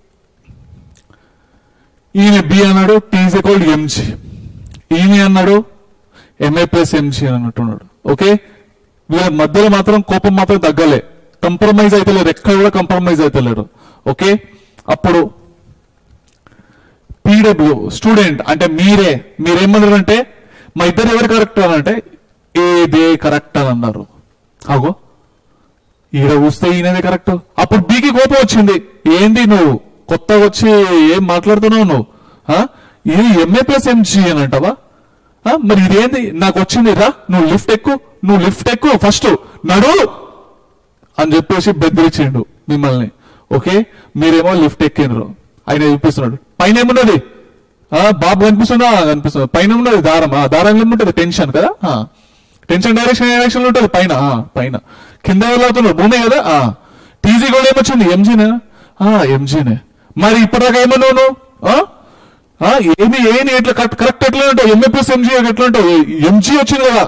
ఈయన బి అన్నాడు టీజ్ ఈక్వల్ ఎంజీ ఈయన అన్నాడు ఎంఏ ప్లస్ ఎంజీ అని అన్నట్టున్నాడు ఓకే వీళ్ళ మధ్యలో మాత్రం కోపం మాత్రం తగ్గలే కంప్రమైజ్ అయితే లేరు ఎక్కడ కూడా కంప్రమైజ్ అయితే లేరు ఓకే అప్పుడు పీడబ్ల్యూ స్టూడెంట్ అంటే మీరే మీరేమన్నారు అంటే మా ఇద్దరు ఎవరు కరెక్ట్ అని అంటే ఏదే కరెక్ట్ అని అన్నారు అగో ఈడ చూస్తే ఈయనదే కరెక్ట్ అప్పుడు బీకి కోపం వచ్చింది ఏంది నువ్వు కొత్తగా వచ్చి ఏం మాట్లాడుతున్నావు నువ్వు ఆ? ఇది ఎంఏ ప్లస్ ఎంజీ అని అంటావా ఆ? మరి ఇదేంది నాకు వచ్చింది రా నువ్వు లిఫ్ట్ ఎక్కు నువ్వు లిఫ్ట్ ఎక్కు ఫస్ట్ నడు అని చెప్పేసి బెదిరించిండు మిమ్మల్ని ఓకే మీరేమో లిఫ్ట్ ఎక్కిండ్రు ఆయన చూపిస్తున్నాడు పైన ఏమున్నది ఆ, బాబు కనిపిస్తుందా కనిపిస్తుంది పైన ఉన్నది దారం ఆ దారం ఏముంటది టెన్షన్ కదా ఆ. టెన్షన్ డైరెక్షన్ డైరెక్షన్ లో ఉంటుంది పైన ఆ, పైన కింద వెళ్ళవుతున్నారు భూమి కదా ఆ. టీజీ కూడా ఏమొచ్చింది ఎంజీనే ఎంజీనే మరి ఇప్పటిదాకా ఏమన్నావు నువ్వు ఆ? ఆ, ఏమి ఏమి ఎట్లా కరెక్ట్ కరెక్ట్ ఎట్లా ఉంటావు ఎంఏ ప్లస్ ఎంజీ ఎట్లా ఉంటావు ఎంజీ వచ్చింది కదా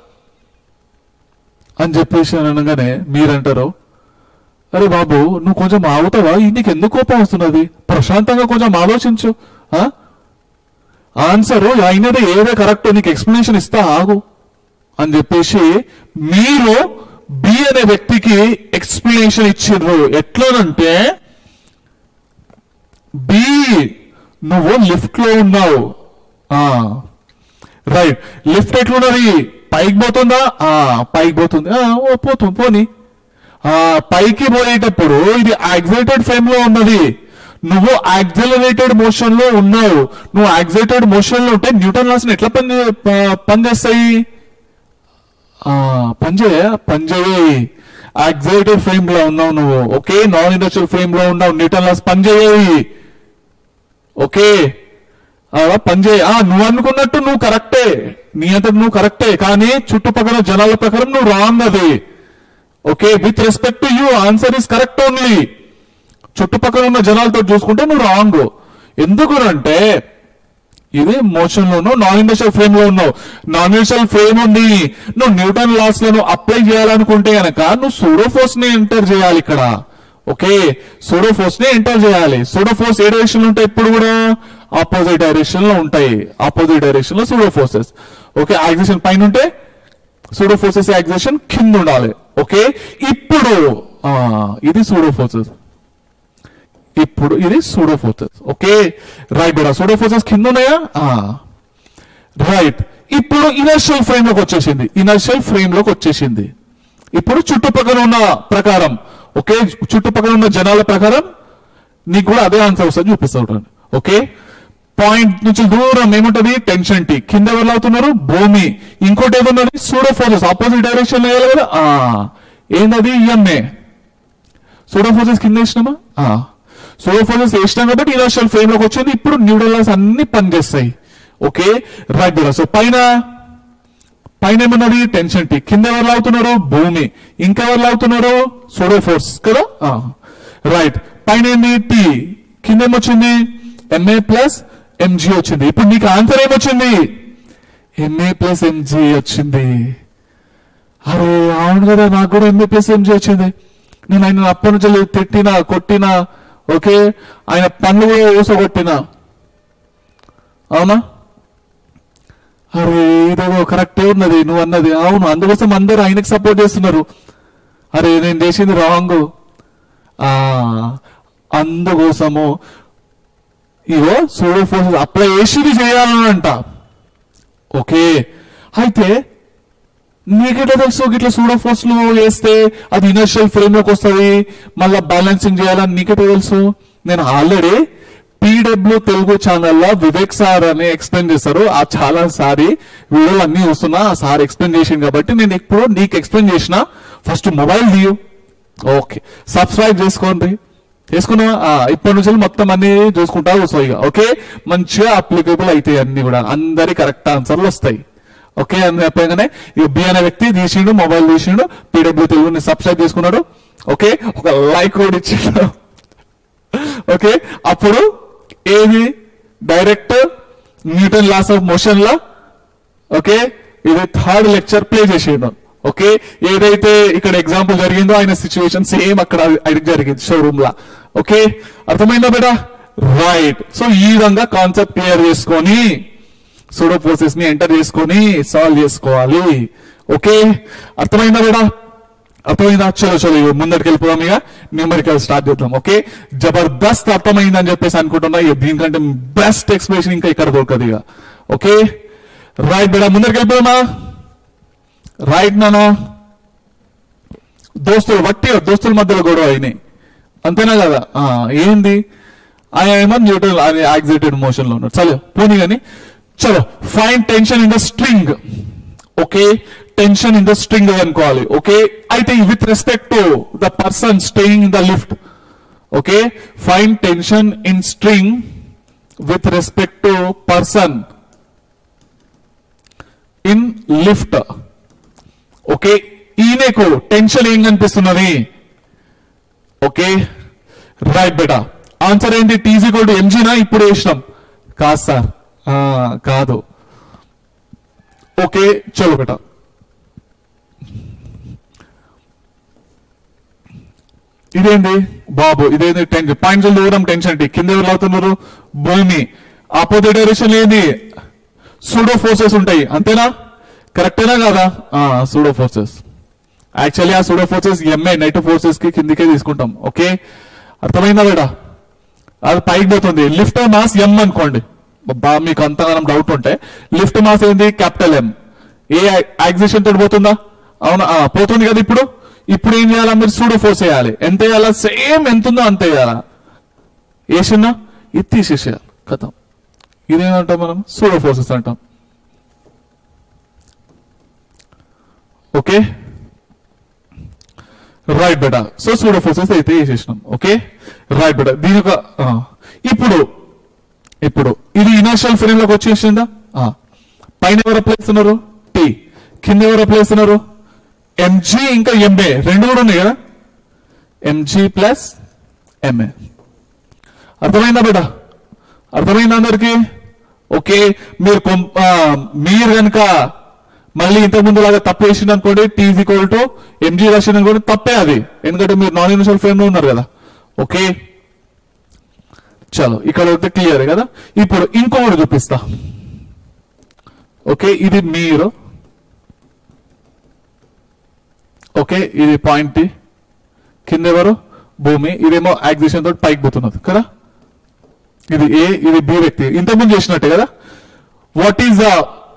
అని చెప్పేసి అని అనగానే మీరంటారు అరే బాబు నువ్వు కొంచెం ఆగుతావా నీకు ఎందుకు కోపం వస్తున్నది ప్రశాంతంగా కొంచెం ఆలోచించు ఆ? ఆన్సర్ అయినదే ఏదే కరెక్ట్ నీకు ఎక్స్ప్లెనేషన్ ఇస్తా ఆగు అని చెప్పేసి మీరు బి అనే వ్యక్తికి ఎక్స్ప్లెనేషన్ ఇచ్చిండ్రు ఎట్లనంటే బి నువ్వు లిఫ్ట్ లో ఉన్నావు రైట్ లిఫ్ట్ ఎట్లున్నది పైకి పోతుందా ఆ పైకి పోతుంది ఆ, ఓ పోతుంది పోని ఆ పైకి పోయేటప్పుడు ఇది యాక్సిలేటెడ్ ఫ్రేమ్ లో ఉన్నది నువ్వు యాక్సిలరేటెడ్ మోషన్ లో ఉన్నావు నువ్వు యాక్సిలేటెడ్ మోషన్ లో ఉంటే న్యూటన్ లాస్ ఎట్లా పని ప- పనిచేస్తాయి ఆ, పనిచేయ పనిచేయి యాక్సిలేటెడ్ ఫ్రేమ్ లో ఉన్నావు నువ్వు ఓకే నాన్ ఇండస్ట్రియల్ ఫ్రేమ్ లో ఉన్నావు న్యూటన్ లాస్ పనిచేయి ఓకే అలా పనిచేయి ఆ నువ్వు అనుకున్నట్టు నువ్వు కరెక్టే నీ అంతటి నువ్వు కరెక్టే కానీ చుట్టుపక్కల జనాల ప్రకారం నువ్వు రాంగ్ అది okay with respect to you answer is correct only చుట్టుపక్కల ఉన్న జనాలతో చూసుకుంటే నువ్వు రాంగ్ ఎందుకు అంటే ఇది మోషన్ లోను నాన్ ఇండస్ట్రియల్ ఫ్రేమ్ లో ఉన్నావు నాన్ ఇండస్ట్రియల్ ఫ్రేమ్ ఉంది నువ్వు న్యూటన్ లాస్ లను అప్లై చేయాలనుకుంటే గనక నువ్వు సూడోఫోర్స్ ని ఎంటర్ చేయాలి ఇక్కడ ఓకే సూడోఫోర్స్ ని ఎంటర్ చేయాలి సూడోఫోర్స్ ఏ డైరెక్షన్ లో ఉంటాయి ఇప్పుడు కూడా ఆపోజిట్ డైరెక్షన్ లో ఉంటాయి ఆపోజిట్ డైరెక్షన్ లో సూడోఫోర్సెస్ ఓకే యాక్సిషన్ పైన ఉంటే సూడోఫోర్సెస్ యాక్సిషన్ కింద ఉండాలి ఓకే ఇప్పుడు ఆ, ఇది సూడోఫోర్సెస్ ఇప్పుడు ఇది సూడోఫోర్సెస్ ఓకే రైట్ బేడా సూడోఫోర్సెస్ కింద ఉన్నాయా రైట్ ఇప్పుడు ఇనర్షియల్ ఫ్రేమ్ లోకి వచ్చేసింది ఇనర్షియల్ ఫ్రేమ్ లోకి వచ్చేసింది ఇప్పుడు చుట్టుపక్కల ఉన్న ప్రకారం ఓకే చుట్టుపక్కల ఉన్న జనాల ప్రకారం నీకు కూడా అదే ఆన్సర్ వస్తుంది చూపిస్తా ఉంటాను ఓకే పాయింట్ నుంచి దూరం ఏముంటది టెన్షన్ టీ కింద ఎవరు అవుతున్నారు భూమి ఇంకోటి ఏమున్నది సూడో ఫోర్సెస్ ఆపోజిట్ డైరెక్షన్ లో వేయాలి కదా ఆ, ఏందది ఈఎంఏ సూడో ఫోర్సెస్ కింద వేసినామా సూడో ఫోర్సెస్ వేసినాం కాబట్టి ఇనర్షియల్ ఫ్రేమ్ లోకి వచ్చింది ఇప్పుడు న్యూడల్స్ అన్ని పనిచేస్తాయి ఓకే రైట్ సో పైన పైన ఏమన్నది టెన్షన్ టీ కింద ఎవరు లాగుతున్నారు భూమి ఇంకా ఎవరు లాగుతున్నారు సోడో ఫోర్స్ కదా రైట్ పైన ఏంది టీ కింద ఏమొచ్చింది ఎంఏ ప్లస్ ఎంజీ వచ్చింది ఇప్పుడు నీకు ఆన్సర్ ఏమొచ్చింది ఎంఏ ప్లస్ ఎంజీ వచ్చింది అరే అవును కదా నాకు కూడా ఎంఏ ప్లస్ ఎంజీ వచ్చింది నేను ఆయన అప్పటి నుంచి తిట్టినా కొట్టినా ఓకే ఆయన పన్ను కూడా ఊసగొట్టినా అవునా అరే ఇదేదో కరెక్టే ఉన్నది నువ్వు అన్నది అవును అందుకోసం అందరూ ఆయనకి సపోర్ట్ చేస్తున్నారు అరే నేను చేసింది రాంగ్ ఆ అందుకోసము ఇగో సూడో ఫోర్సెస్ అప్లై చేసింది చేయాలని అంట ఓకే అయితే నీకెట్లా తెలుసు ఇట్లా సూడో ఫోర్స్ లో వేస్తే అది ఇనర్షియల్ ఫ్రేమ్ లోకి వస్తుంది మళ్ళీ బ్యాలెన్సింగ్ చేయాలని నీకెట్లా తెలుసు నేను ఆల్రెడీ పీడబ్ల్యూ తెలుగు ఛానల్లో వివేక్ సార్ అని ఎక్స్ప్లెయిన్ చేస్తారు ఆ చాలా సారి వీడియోలు అన్ని చూస్తున్నా ఆ సార్ ఎక్స్ప్లెయిన్ చేసింది కాబట్టి నేను ఇప్పుడు నీకు ఎక్స్ప్లెయిన్ చేసిన ఫస్ట్ మొబైల్ దియు ఓకే సబ్స్క్రైబ్ చేసుకోండి చేసుకున్నా ఇప్పటి నుంచి మొత్తం అన్ని చూసుకుంటా కూర్చో ఇక ఓకే మంచిగా అప్లికబుల్ అవుతాయి అన్ని కూడా అందరి కరెక్ట్ ఆన్సర్లు వస్తాయి ఓకే అని చెప్పగానే ఇక బి అనే వ్యక్తి తీసిండు మొబైల్ తీసిండు పీడబ్ల్యూ తెలుగుని సబ్స్క్రైబ్ చేసుకున్నాడు ఓకే ఒక లైక్ కూడా ఇచ్చిండు ఓకే అప్పుడు ఏది direct Newton laws of motion లా ఓకే ఇది థర్డ్ లెక్చర్ ప్లే చేసిండు ఓకే ఏదైతే ఇక్కడ ఎగ్జాంపుల్ జరిగిందో ఆయన సిచ్యువేషన్ సేమ్ అక్కడ అది జరిగింది షోరూమ్ లా ఓకే అర్థమైందా బేటా రైట్ సో ఈ విధంగా కాన్సెప్ట్ క్లియర్ చేసుకొని సూడో ఫోర్సెస్ ని ఎంటర్ చేసుకొని సాల్వ్ చేసుకోవాలి ఓకే అర్థమైందా బేటా అర్థమైందా చలో చలో ఇక ముందరికి వెళ్ళిపోదాం ఇక న్యూమరికల్ స్టార్ట్ చేద్దాం ఓకే జబర్దస్త్ అర్థమైంది అని చెప్పేసి అనుకుంటున్నా ఇక దీనికంటే బెస్ట్ ఎక్స్ప్రెషన్ ఇంకా ఇక్కడ దొరకదు ఇక ఓకే రైట్ బేటా ముందరికి వెళ్ళిపోదామా రైట్ నానా దోస్తులు వట్టి దోస్తుల మధ్యలో గొడవ అయినాయి అంతేనా కదా ఆ, ఏంది ఆయన ఏమో న్యూట్రల్ యాక్సిటెడ్ మోషన్ లో ఉన్నాడు చలో పోనీ కానీ చలో fine tension in the string okay tension in the string అనుకోవాలి ఓకే అయితే with respect to the person staying in the lift okay fine tension in string with respect to person in lift okay ఈయనకు tension ఏం కనిపిస్తున్నది okay right బేటా answer ఏంటి T G code ఎంజీనా ఇప్పుడు వేసినాం కాదు సార్ ఆ, కాదు ఓకే చలో బేటా ఇదేంటి బాబు ఇదేంటి టెన్షన్ పాయింట్స్ దూరం టెన్షన్ టీ కింద ఎవరు అవుతున్నారు భూమి ఆపోజిట్ డైరెక్షన్ ఏంది సూడో ఫోర్సెస్ ఉంటాయి అంతేనా కరెక్టేనా కదా సూడో ఫోర్సెస్ యాక్చువల్లీ ఆ pseudo forces M A night forces కి కిందికే తీసుకుంటాం ఓకే అర్థమైందా బేటా అది పైకి పోతుంది లిఫ్ట్ మాస్ ఎం అనుకోండి బా మీకు అంతగానం డౌట్ ఉంటే లిఫ్ట్ మాస్ ఏంది క్యాపిటల్ ఎం ఏ యాక్సిషన్ తోటి పోతుందా అవునా ఆ, పోతుంది కదా ఇప్పుడు ఇప్పుడు ఏం చేయాలా మీరు సూడో ఫోర్స్ వేయాలి ఎంత వేయాలా సేమ్ ఎంత ఉందో అంత వేయాలా వేసినా ఇది తీసేసేయాలి కథం ఇదేమంటాం మనం సూడో ఫోర్సెస్ అంటాం ఓకే రైట్ బేటా సో సూడో ఫోర్సెస్ అయితే వేసేసినాం ఓకే రైట్ బేటా దీని ఒక ఆ, ఇప్పుడు ఇప్పుడు ఇది ఇనర్షియల్ ఫ్రేమ్ లోకి వచ్చేసిందా ఆ. పైన ఎవరు అప్లై చేస్తున్నారు టీ కింద ఎవరు అప్లై చేస్తున్నారు ఎంజీ ఇంకా ఎంఏ రెండు కూడా ఉన్నాయి కదా ఎంజీ ప్లస్ ఎంఏ అర్థమైందా బేటా అర్థమైందా అందరికి ఓకే మీరు కొం- ఆ, మీరు కనుక మళ్ళీ ఇంతకు ముందు లాగా తప్పు వేసింది అనుకోండి టీ ఈక్వల్ టు ఎంజీ రాసింది అనుకోండి తప్పే అది ఎందుకంటే మీరు నాన్ యూనివర్సల్ ఫ్రేమ్ లో ఉన్నారు కదా ఓకే చలో ఇక్కడ అయితే క్లియర్ కదా ఇప్పుడు ఇంకొకటి చూపిస్తా ఓకే ఇది మీరు ఓకే ఇది పాయింట్ టీ కింద ఎవరు భూమి ఇదేమో యాక్సిషన్ తోటి పైకి పోతున్నది కదా ఇది ఏ ఇది బి వ్యక్తి ఇంతకుముందు చేసినట్టే కదా what is the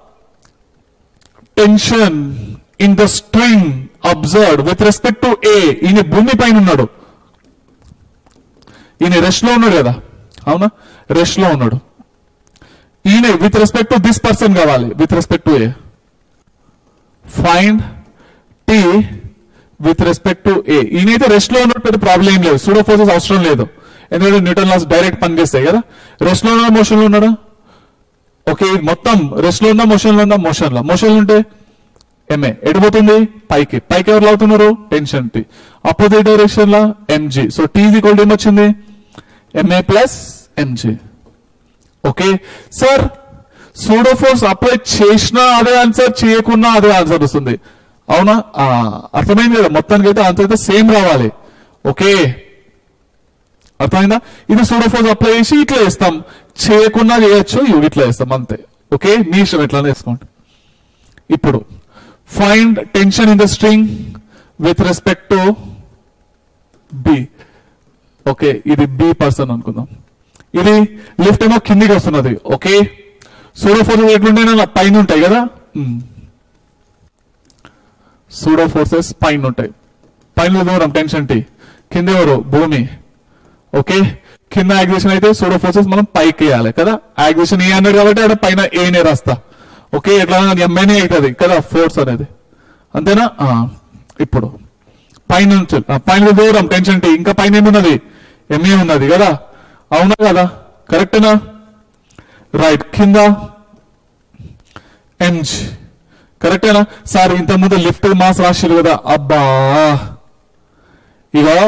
tension in the string observe with respect to A ఈయన భూమి పైన ఉన్నాడు ఈయన రెస్ట్ లో ఉన్నాడు కదా అవునా రెస్ట్ లో ఉన్నాడు ఈయన with respect to this person కావాలి with respect to A find T with respect to A ఈయనైతే రెస్ట్ లో ఉన్నట్టు పెద్ద ప్రాబ్లం ఏం లేదు సూడో ఫోర్సెస్ అవసరం లేదు ఎందుకంటే న్యూటన్ లాస్ డైరెక్ట్ పనిచేస్తాయి కదా రెస్ట్ లో ఉన్నా మోషన్ లో ఉన్నాడా ఓకే ఇది మొత్తం రెస్ట్ లో ఉందా మోషన్ లో ఉందా మోషన్ లో మోషన్ లో ఉంటే ఎంఏ ఎడిపోతుంది పైకి పైకి ఎవరు అవుతున్నారు టెన్షన్ టీ అపోజిట్ డైరెక్షన్ లా ఎంజీ సో టీ ఈక్వల్ ఏమొచ్చింది M A plus M G okay sir pseudo force apply చేసినా అదే ఆన్సర్ చేయకున్నా అదే ఆన్సర్ వస్తుంది అవునా ఆ, అర్థమైంది కదా మొత్తానికి అయితే ఆన్సర్ అయితే సేమ్ రావాలి ఓకే అర్థమైందా ఇది సూడో ఫోర్స్ అప్లై చేసి ఇట్లా వేస్తాం చేయకుండా చేయొచ్చు ఇవి ఇట్లా వేస్తాం అంతే ఓకే మీ ఇష్టం ఎట్లా వేసుకోండి ఇప్పుడు find tension in the string with respect to B okay ఇది బి పర్సన్ అనుకుందాం ఇది లిఫ్ట్ ఏమో కిందికి వస్తున్నది ఓకే సూడో ఫోర్సెస్ ఎట్లుంటే పైన ఉంటాయి కదా ఉమ్. సూడో ఫోర్సెస్ పైన ఉంటాయి పైన దూరం టెన్షన్ టీ కింద ఎవరు భూమి ఓకే కింద యాగ్రేషన్ అయితే సూడో ఫోర్సెస్ మనం పైకి వేయాలి కదా యాగ్రేషన్ ఏ అన్నాడు కాబట్టి అక్కడ పైన ఏనే రాస్తా ఓకే ఎట్లా ఎంఏనే అవుతుంది కదా ఫోర్స్ అనేది అంతేనా ఆ, ఇప్పుడు పైన నుంచి ఆ, పైన దూరం టెన్షన్ టీ ఇంకా పైన ఏమున్నది ఎంఏ ఉన్నది కదా అవునా కదా కరెక్టేనా రైట్ కింద ఎంజ్ కరెక్టేనా సార్ ఇంత ముందు లిఫ్ట్ మాస్ రాసిరు కదా అబ్బా ఇక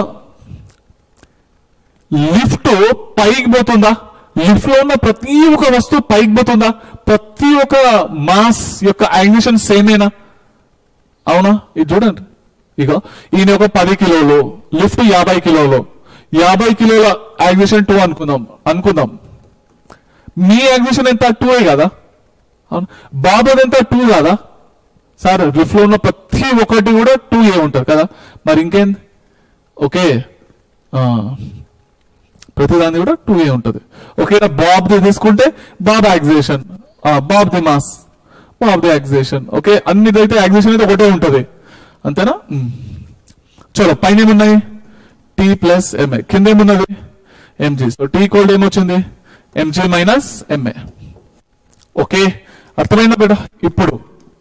లిఫ్ట్ పైకి పోతుందా లిఫ్ట్ లో ఉన్న ప్రతి ఒక్క వస్తువు పైకి పోతుందా ప్రతి ఒక్క మాస్ యొక్క యాంగిషన్ సేమేనా అవునా ఇది చూడండి ఇక ఈయన ఒక పది కిలోలు లిఫ్ట్ యాభై కిలోలు యాభై కిలోల యాంగిషన్ టూ అనుకుందాం అనుకుందాం మీ యాంగిషన్ ఎంత టూ కదా అవును బాబాద్ ఎంత టూ కదా సార్ లిఫ్ట్ లో ఉన్న ప్రతి ఒక్కటి కూడా టూ ఏ ఉంటుంది కదా మరి ఇంకేంది ఓకే ఆ, ప్రతిదాన్ని కూడా టూ ఏ ఉంటుంది ఓకే బాబ్ ది తీసుకుంటే బాబ్ యాక్సియేషన్ బాబ్ ది మాస్ బాబ్ ది యాక్సియేషన్ ఓకే అన్నిదైతే యాక్సియేషన్ అయితే ఒకటే ఉంటుంది అంతేనా మ్. చలో పైన ఏమున్నాయి టీ ప్లస్ ఎంఏ కింద ఏమున్నది ఎంజీ సో టీ కోల్డ్ ఏమొచ్చింది ఎంజీ మైనస్ ఎంఏ ఓకే అర్థమైందా బిడ్డ ఇప్పుడు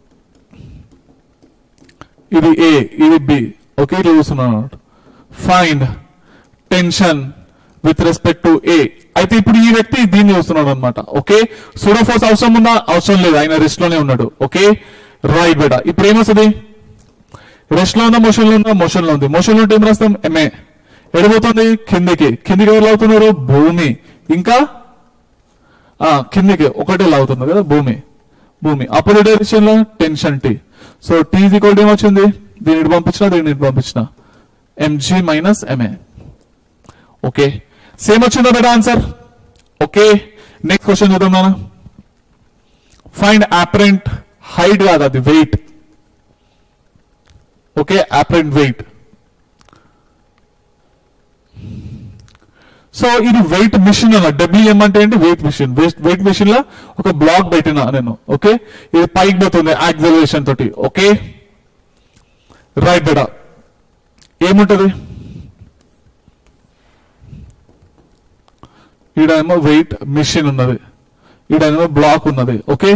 ఇది ఏ ఇది బి ఓకే ఇట్లా చూస్తున్నాను find tension with respect to A అయితే ఇప్పుడు ఈ వ్యక్తి దీన్ని చూస్తున్నాడు అనమాట ఓకే సూడోఫోర్స్ అవసరం ఉందా అవసరం లేదు ఆయన రెస్ట్ లోనే ఉన్నాడు ఓకే రైట్ బేట ఇప్పుడు ఏమొస్తుంది రెస్ట్ లో ఉందా మోషన్ లో ఉందా మోషన్ లో ఉంది మోషన్ లో ఉంటే ఏం రాస్తాం ఎంఏ ఎడిపోతుంది కిందికి కిందికి ఎవరు లాగుతున్నారు భూమి ఇంకా ఆ కిందికి ఒకటే లాగుతుంది కదా భూమి భూమి అపోజిట్ డైరెక్షన్ లో tension T so T equal ఏమొచ్చింది దీన్ని ఇటు పంపించిన దీన్ని ఇటు పంపించిన M G minus M A okay same వచ్చిందా better answer okay next question చూద్దాం నాన్న ఫైండ్ అపరెంట్ హైట్ కాదు అది weight okay apparent weight so ఇది వెయిట్ మిషన్ అన్న డబ్ల్యూఎం అంటే ఏంటి వెయిట్ మిషన్ వెయిట్ మిషన్ లో ఒక బ్లాక్ పెట్టిన నేను ఓకే ఇది పైకి పోతుంది యాక్సలరేషన్ తోటి ఓకే రైట్ బెడ ఏముంటది ఈడేమో వెయిట్ మిషన్ ఉన్నది ఈడేమో బ్లాక్ ఉన్నది ఓకే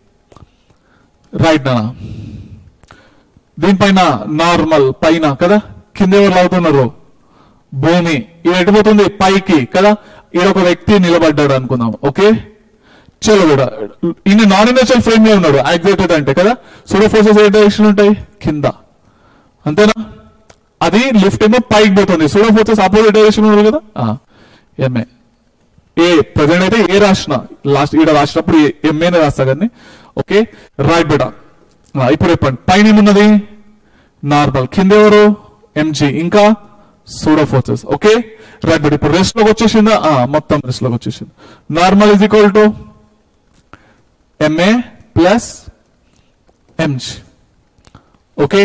రైట్ నాన్న దీనిపైన నార్మల్ పైన కదా కింద ఎవరు లాగుతున్నారు భూమి ఇది ఎటుపోతుంది పైకి కదా ఈడ ఒక వ్యక్తి నిలబడ్డాడు అనుకుందాం ఓకే చలో కూడా ఈయన నాన్ ఇనర్షియల్ ఫ్రేమ్ లో ఉన్నాడు యాక్సిలేటెడ్ అంటే కదా సూడో ఫోర్సెస్ ఏ డైరెక్షన్ ఉంటాయి కింద అంతేనా అది లిఫ్ట్ ఏమో పైకి పోతుంది సూడో ఫోర్సెస్ అపోజిట్ డైరెక్షన్ ఉన్నాడు కదా ఎంఏ ఏ ప్రజెంట్ అయితే ఏ రాసిన లాస్ట్ ఈడ రాసినప్పుడు ఎంఏనే రాస్తా కానీ ఓకే రైట్ బిడ ఇప్పుడు చెప్పండి పైన ఏమున్నది నార్మల్ కింద ఎవరు ఎంజీ ఇంకా సూడో ఫోర్సెస్ ఓకే రైట్ బిడ్ ఇప్పుడు రెస్ట్ లోకి వచ్చేసిందా ఆ, మొత్తం రెస్ట్ లోకి వచ్చేసింది normal is equal to MA plus M G okay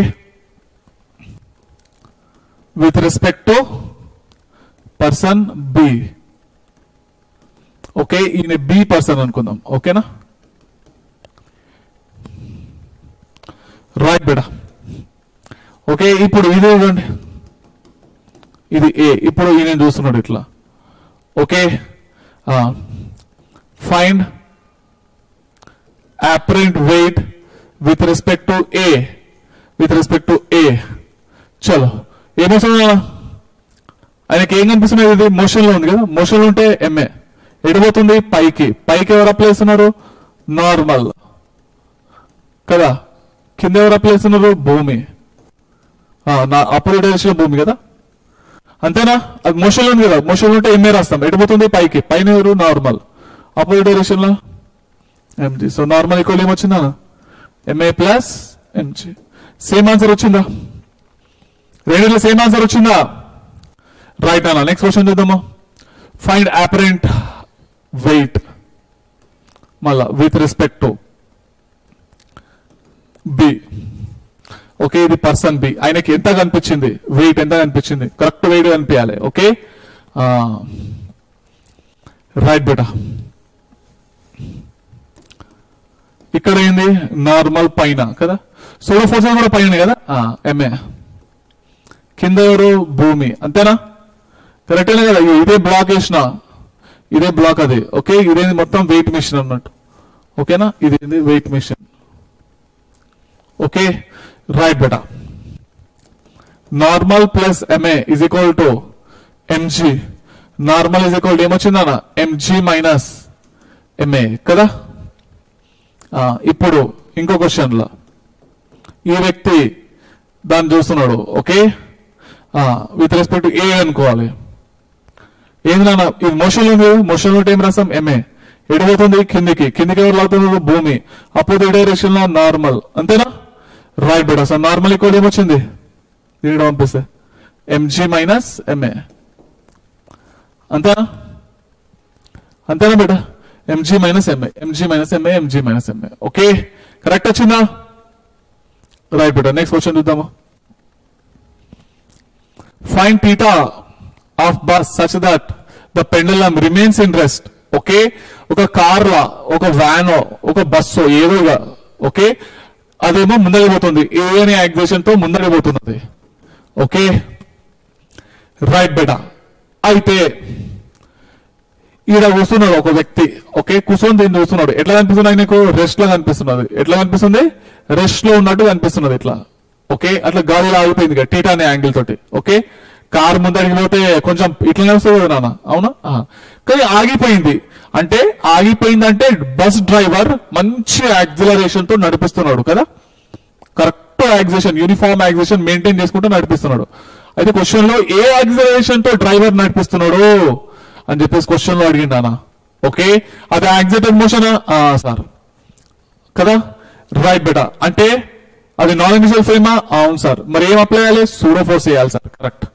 with respect to person B okay ఈయన బి పర్సన్ అనుకుందాం ఓకేనా రైట్ బేడా ఓకే ఇప్పుడు ఇది చూడండి ఇది ఏ ఇప్పుడు ఈయన చూస్తున్నాడు ఇట్లా okay find apparent weight with respect to A with respect to A చలో ఏమొస్తుంది ఆయనకి ఏం కనిపిస్తున్నది ఇది మోషన్ లో ఉంది కదా మోషన్ లో ఉంటే ఎంఏ ఎడిపోతుంది పైకి పైకి ఎవరు అప్లై చేస్తున్నారు నార్మల్ కదా కింద ఎవరు అప్లై చేస్తున్నారు భూమి ఆ, నా అపోజిట్ డైరెక్షన్ లో భూమి కదా అంతేనా అది మోషన్ లో ఉంది కదా మోషన్ లో ఉంటే ఎంఏ రాస్తాం ఎడిపోతుంది పైకి పైన ఎవరు నార్మల్ అపోజిట్ డైరెక్షన్ లో ఎంజీ సో నార్మల్ ఈక్వల్ ఏమొచ్చిందా M A plus M G same answer వచ్చిందా రెండిట్లో సేమ్ ఆన్సర్ వచ్చిందా రైట్ అన్న నెక్స్ట్ క్వశ్చన్ చూద్దామా ఫైండ్ అపరెంట్ వెయిట్ మళ్ళా with respect to B okay ఇది పర్సన్ బి ఆయనకి ఎంత కనిపించింది వెయిట్ ఎంత కనిపించింది కరెక్ట్ వెయిట్ కనిపించాలి ఓకే రైట్ బేటా ఇక్కడ ఏంది నార్మల్ పైన కదా సోలో ఫోర్సెస్ కూడా పైన కదా ఎంఏ కింద ఎవరు భూమి అంతేనా కరెక్టేనా కదా ఇగో ఇదే బ్లాక్ వేసిన ఇదే బ్లాక్ అది ఓకే ఇదేంది మొత్తం వెయిట్ మిషన్ అన్నట్టు ఓకేనా ఇది వెయిట్ మిషన్ ఓకే రైట్ బెటా normal plus M A is equal to M G normal is equal ఏమొచ్చిందన్న ఎంజీ మైనస్ ఎంఏ కదా ఆ, ఇప్పుడు ఇంకో క్వశ్చన్ లో ఈ వ్యక్తి దాన్ని చూస్తున్నాడు ఓకే విత్ రెస్పెక్ట్ ఏ అనుకోవాలి ఏంది నాన్న ఇది మోషన్ ఉంది మోషన్ లో ఏం రాసాం ఎంఏ ఎడిపోతుంది కిందికి కిందికి ఎవరు లాగుతున్నారు భూమి అప్పుడు డైరెక్షన్ లో నార్మల్ అంతేనా రైట్ బెటా సార్ నార్మల్ ఇక్కడ ఏమొచ్చింది ఇక్కడ పంపిస్తే ఎంజీ మైనస్ ఎంఏ అంతేనా అంతేనా బేటా M G minus M A M G minus M A M G minus M A okay correct వచ్చిందా రైట్ బేటా నెక్స్ట్ క్వశ్చన్ చూద్దామా fine theta of bus such that the pendulum remains in rest okay ఒక కార్ లా ఒక వ్యాన్ ఒక బస్సు ఏదో ఇక, ఓకే అదేమో ముందరికి పోతుంది ఏ అనే యాక్సిలేషన్ తో ముందరికి పోతున్నది ఓకే రైట్ బెటా అయితే ఈడ కూర్చున్నాడు ఒక వ్యక్తి ఓకే కూర్చొని దీన్ని చూస్తున్నాడు ఎట్లా కనిపిస్తుంది ఆయనకు రెస్ట్ లో కనిపిస్తున్నది ఎట్లా కనిపిస్తుంది రెస్ట్ లో ఉన్నట్టు కనిపిస్తున్నది ఇట్లా ఓకే అట్లా గాలిలో ఆగిపోయింది ఇక టీటా అనే యాంగిల్ తోటి ఓకే కార్ ముందరికి పోతే కొంచెం ఇట్లనే వస్తుంది కదా నాన్న అవునా ఆ. కానీ ఆగిపోయింది అంటే ఆగిపోయిందంటే బస్ డ్రైవర్ మంచి యాక్సిలరేషన్ తో నడిపిస్తున్నాడు కదా correct acceleration uniform acceleration maintain చేసుకుంటూ నడిపిస్తున్నాడు అయితే క్వశ్చన్ లో ఏ యాక్సిలరేషన్ తో డ్రైవర్ నడిపిస్తున్నాడు అని చెప్పేసి క్వశ్చన్ లో అడిగిండు అన్న ఓకే అది యాక్సిలేటెడ్ మోషన్ సార్ కదా రైట్ బెటా అంటే అది నాన్ ఇనిషియల్ ఫ్రేమా అవును సార్ మరి ఏం అప్లై చేయాలి సూడో ఫోర్స్ చేయాలి సార్ కరెక్ట్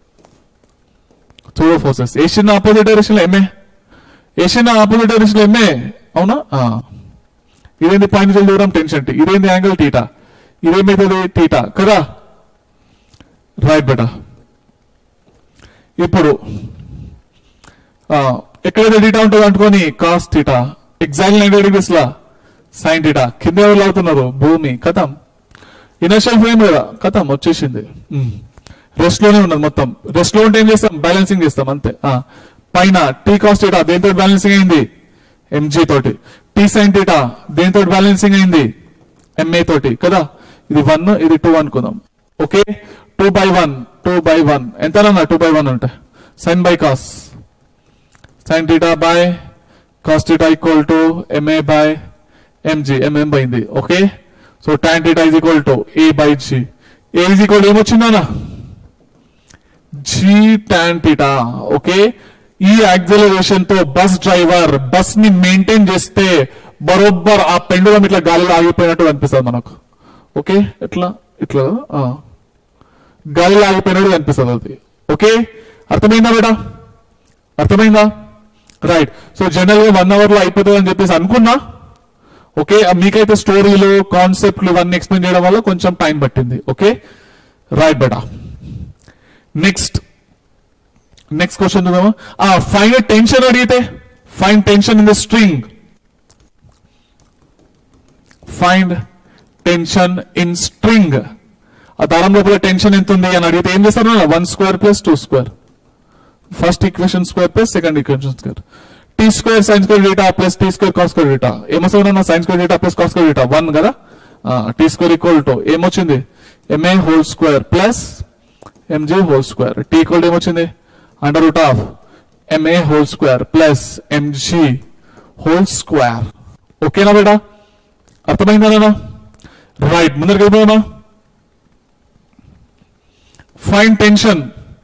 సూడో ఫోర్సెస్ ఏషియన్ ఆపోజిట్ డైరెక్షన్ లో ఎంఏ ఏషియన్ ఆపోజిట్ డైరెక్షన్ లో ఎంఏ అవునా ఆ. ఇదేంది పాయింట్ దూరం టెన్షన్ టీ ఇదేంది యాంగిల్ టీటా ఇదేమైతుంది టీటా కదా రైట్ బెటా ఇప్పుడు ఆ, ఎక్కడైతే టీటా ఉంటుందో అనుకోని cos theta exact ninety degrees లా సైన్ టీటా కింద ఎవరు లాగుతున్నారు భూమి కథం ఇనర్షియల్ ఫ్రేమ్ కదా కథం వచ్చేసింది రెస్ట్ లోనే ఉన్నది మొత్తం రెస్ట్ లో ఉంటే ఏం చేస్తాం బ్యాలెన్సింగ్ చేస్తాం అంతే ఆ, పైన టీ కాస్ టీటా దేంతో బ్యాలెన్సింగ్ అయింది ఎంజీ తోటి టీ సైన్ టీటా దేంతో బ్యాలెన్సింగ్ అయింది ఎంఏ తోటి కదా ఇది వన్ ఇది టూ అనుకుందాం okay two by one two by one ఎంతనన్నా టూ బై వన్ అంటే sine by cos sine theta by cos theta equal to M A by M G M M పోయింది okay so tan theta is equal to A by G A is equal ఏమొచ్చిందన్నా G tan theta okay ఈ acceleration తో bus driver bus ని maintain చేస్తే బరోబ్బర్ ఆ pendulum ఇట్లా గాలిలో ఆగిపోయినట్టు కనిపిస్తుంది మనకు ఓకే ఎట్లా ఇట్లా ఆ. గాలిలో ఆగిపోయినట్టు కనిపిస్తుంది అది ఓకే అర్థమైందా బేటా అర్థమైందా రైట్ సో జనరల్ గా వన్ అవర్ లో అయిపోతుంది అని చెప్పేసి అనుకున్నా ఓకే ఆ మీకైతే స్టోరీలు కాన్సెప్ట్లు ఇవన్నీ ఎక్స్ప్లెయిన్ చేయడం వల్ల కొంచెం టైం పట్టింది ఓకే రైట్ బేటా నెక్స్ట్ నెక్స్ట్ క్వశ్చన్ చూద్దామా ఫైన్ టెన్షన్ అడిగితే fine tension in the string find tension in string ఆ దారం లోపల టెన్షన్ ఎంత ఉంది అని అడిగితే ఏం చేస్తారు one square plus two square first equation square plus second equation square T square sine square theta plus T square cos square theta ఏమొస్తుంది sine square theta plus cos square theta one కదా T square equal to ఏమొచ్చింది M A whole square plus M G whole square T equal ఏమొచ్చింది under root of M A whole square plus M G whole square ఓకేనా బేటా అర్థమైందా right ముందరికి వెళ్ళిపోయామా fine tension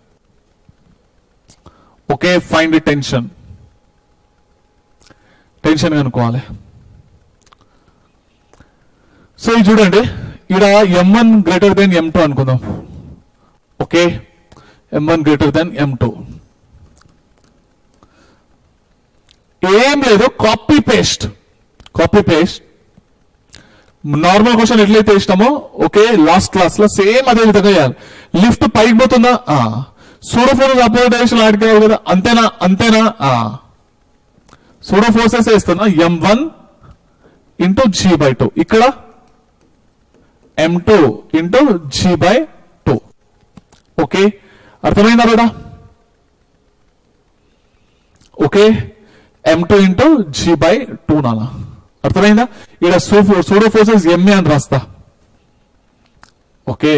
okay find tension tension కనుక్కోవాలి so ఇది చూడండి ఇక్కడ M one greater than M two అనుకుందాం ఓకే ఎం one greater than M two ఏం లేదు copy paste copy paste normal question ఎట్లయితే ఇష్టమో ఓకే లాస్ట్ క్లాస్ లో సేమ్ అదే విధంగా చేయాలి లిఫ్ట్ పైకి పోతుందా సూడోఫోర్స్ అపోజిట్ డైరెక్షన్ ఆడికి రావు కదా అంతేనా అంతేనా సూడోఫోర్సెస్ ఇస్తున్నా M one into G by two ఇక్కడ M two into G by two okay అర్థమైందా బేటా okay M two into G by two నాలా అర్థమైందా ఇక్కడ సూఫో సూడో ఫోర్సెస్ ఎంఏ అని రాస్తా ఓకే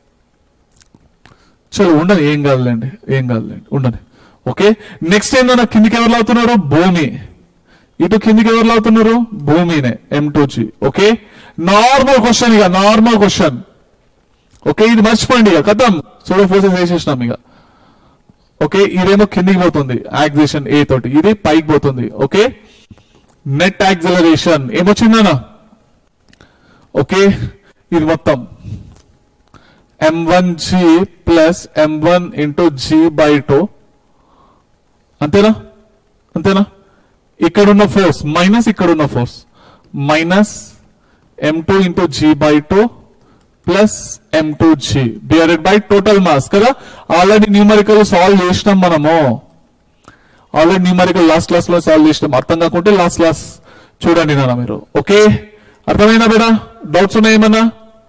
చలో ఉండని ఏం కాదులేండి ఏం కాదులేండి ఉండని ఓకే నెక్స్ట్ ఏందన్నా కిందికి ఎవరు లాగుతున్నారు భూమి ఇటు కిందికి ఎవరు లాగుతున్నారు భూమినే M two G okay normal question ఇక నార్మల్ క్వశ్చన్ ఓకే ఇది మర్చిపోండి ఇక కథం సూడో ఫోర్సెస్ వేసేసినాం ఇక ఓకే ఇదేమో కిందికి పోతుంది యాక్సిలేషన్ ఏ తోటి ఇది పైకి పోతుంది ఓకే నెట్ యాక్సిలరేషన్ ఏమొచ్చిందనా ఓకే ఇది మొత్తం M one G plus M one into G by two అంతేనా అంతేనా ఇక్కడున్న ఫోర్స్ మైనస్ ఇక్కడున్న force minus M two into G by two plus M two G divided by total mass కదా already numerical solve చేసినాం మనము already numerical last class లో solve చేసినాం అర్థం కాకుంటే లాస్ట్ క్లాస్ చూడండి నాన్న మీరు ఓకే అర్థమైనా బేడా డౌట్స్ ఉన్నాయి ఏమన్నా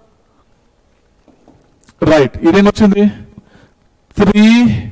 రైట్ ఇదేమొచ్చింది three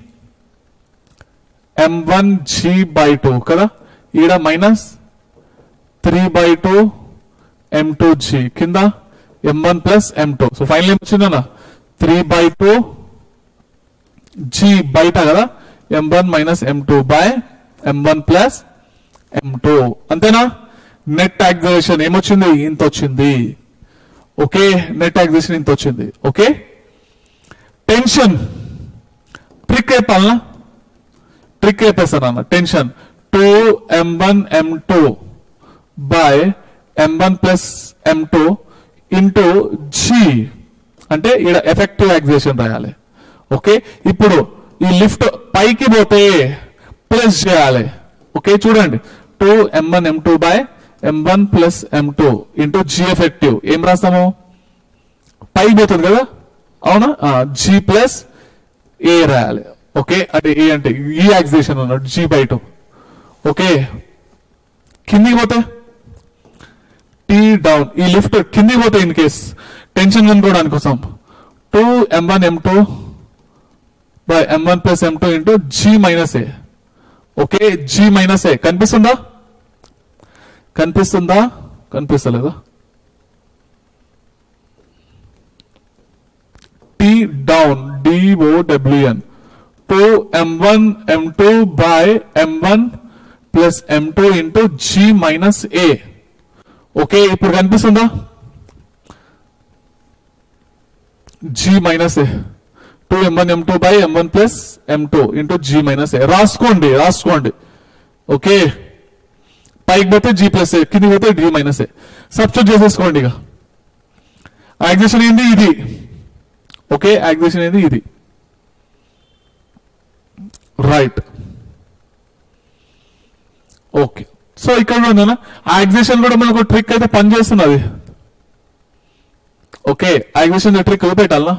M one G by two కదా ఈడ minus three by two M two G కింద ఎం వన్ ప్లస్ ఎం టూ సో ఫైనల్ ఏమొచ్చిందన్న త్రీ బై టూ జీ బయట కదా ఎం one minus M two by M one plus M two అంతేనా net acceleration ఏమొచ్చింది ఇంత వచ్చింది ఓకే నెట్ యాక్సిలేషన్ ఇంత వచ్చింది ఓకే టెన్షన్ ట్రిక్ చెప్పాలనా ట్రిక్ చెప్పేస్తాను అన్న tension two M one M two by M one plus M two into G అంటే ఇక్కడ ఎఫెక్టివ్ యాక్సిలేషన్ రాయాలి ఓకే ఇప్పుడు ఈ లిఫ్ట్ పైకి పోతే ప్లస్ చేయాలి ఓకే చూడండి two M one M two by M one plus M two into G effective ఏం రాస్తాము పైకి పోతుంది కదా అవునా జీ ప్లస్ ఏ రాయాలి ఓకే అంటే ఏ అంటే ఈ యాక్సిలేషన్ అన్నట్టు జీ బై టూ ఓకే కిందికి పోతే టీ డౌన్ ఈ లిఫ్ట్ కిందికి పోతే ఇన్ కేస్ టెన్షన్ కనుక్కోవడానికి కోసం two M one M two by M one plus M two into g minus a okay g minus a కనిపిస్తుందా కనిపిస్తుందా కనిపిస్తలేదా T down D O W N two M one M two by M one plus M two into g minus a okay ఇప్పుడు కనిపిస్తుందా g minus a two M one M two by M one plus M two into g minus a రాసుకోండి రాసుకోండి okay పైకి పోతే G plus ఏ కిందికి పోతే D minus ఏ substitute చేసేసుకోండి ఇక యాక్సిలేషన్ ఏంది ఇది ఓకే యాక్సిలేషన్ ఏంది ఇది రైట్ ఓకే సో ఇక్కడ ఉందన్న యాక్సిలేషన్ కూడా మనకు ట్రిక్ అయితే పనిచేస్తున్నది ఓకే యాక్సిలేషన్ ట్రిక్ పెట్టాలనా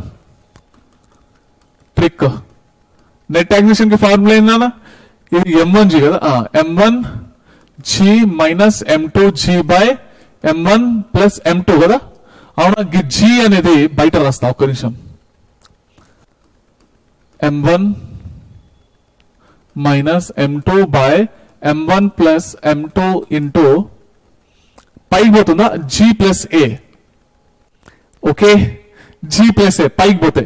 ట్రిక్ నెట్ యాక్సిలేషన్ కి ఫార్ములా ఏందన్నా ఇది ఎం వన్ జీ కదా ఎం one G minus M two G by M one plus M two కదా అవునా జీ అనేది బయట రాస్తా ఒక్క నిమిషం m one minus M two by M one plus M two into పైకి పోతుందా g plus a okay g plus a పైకి పోతే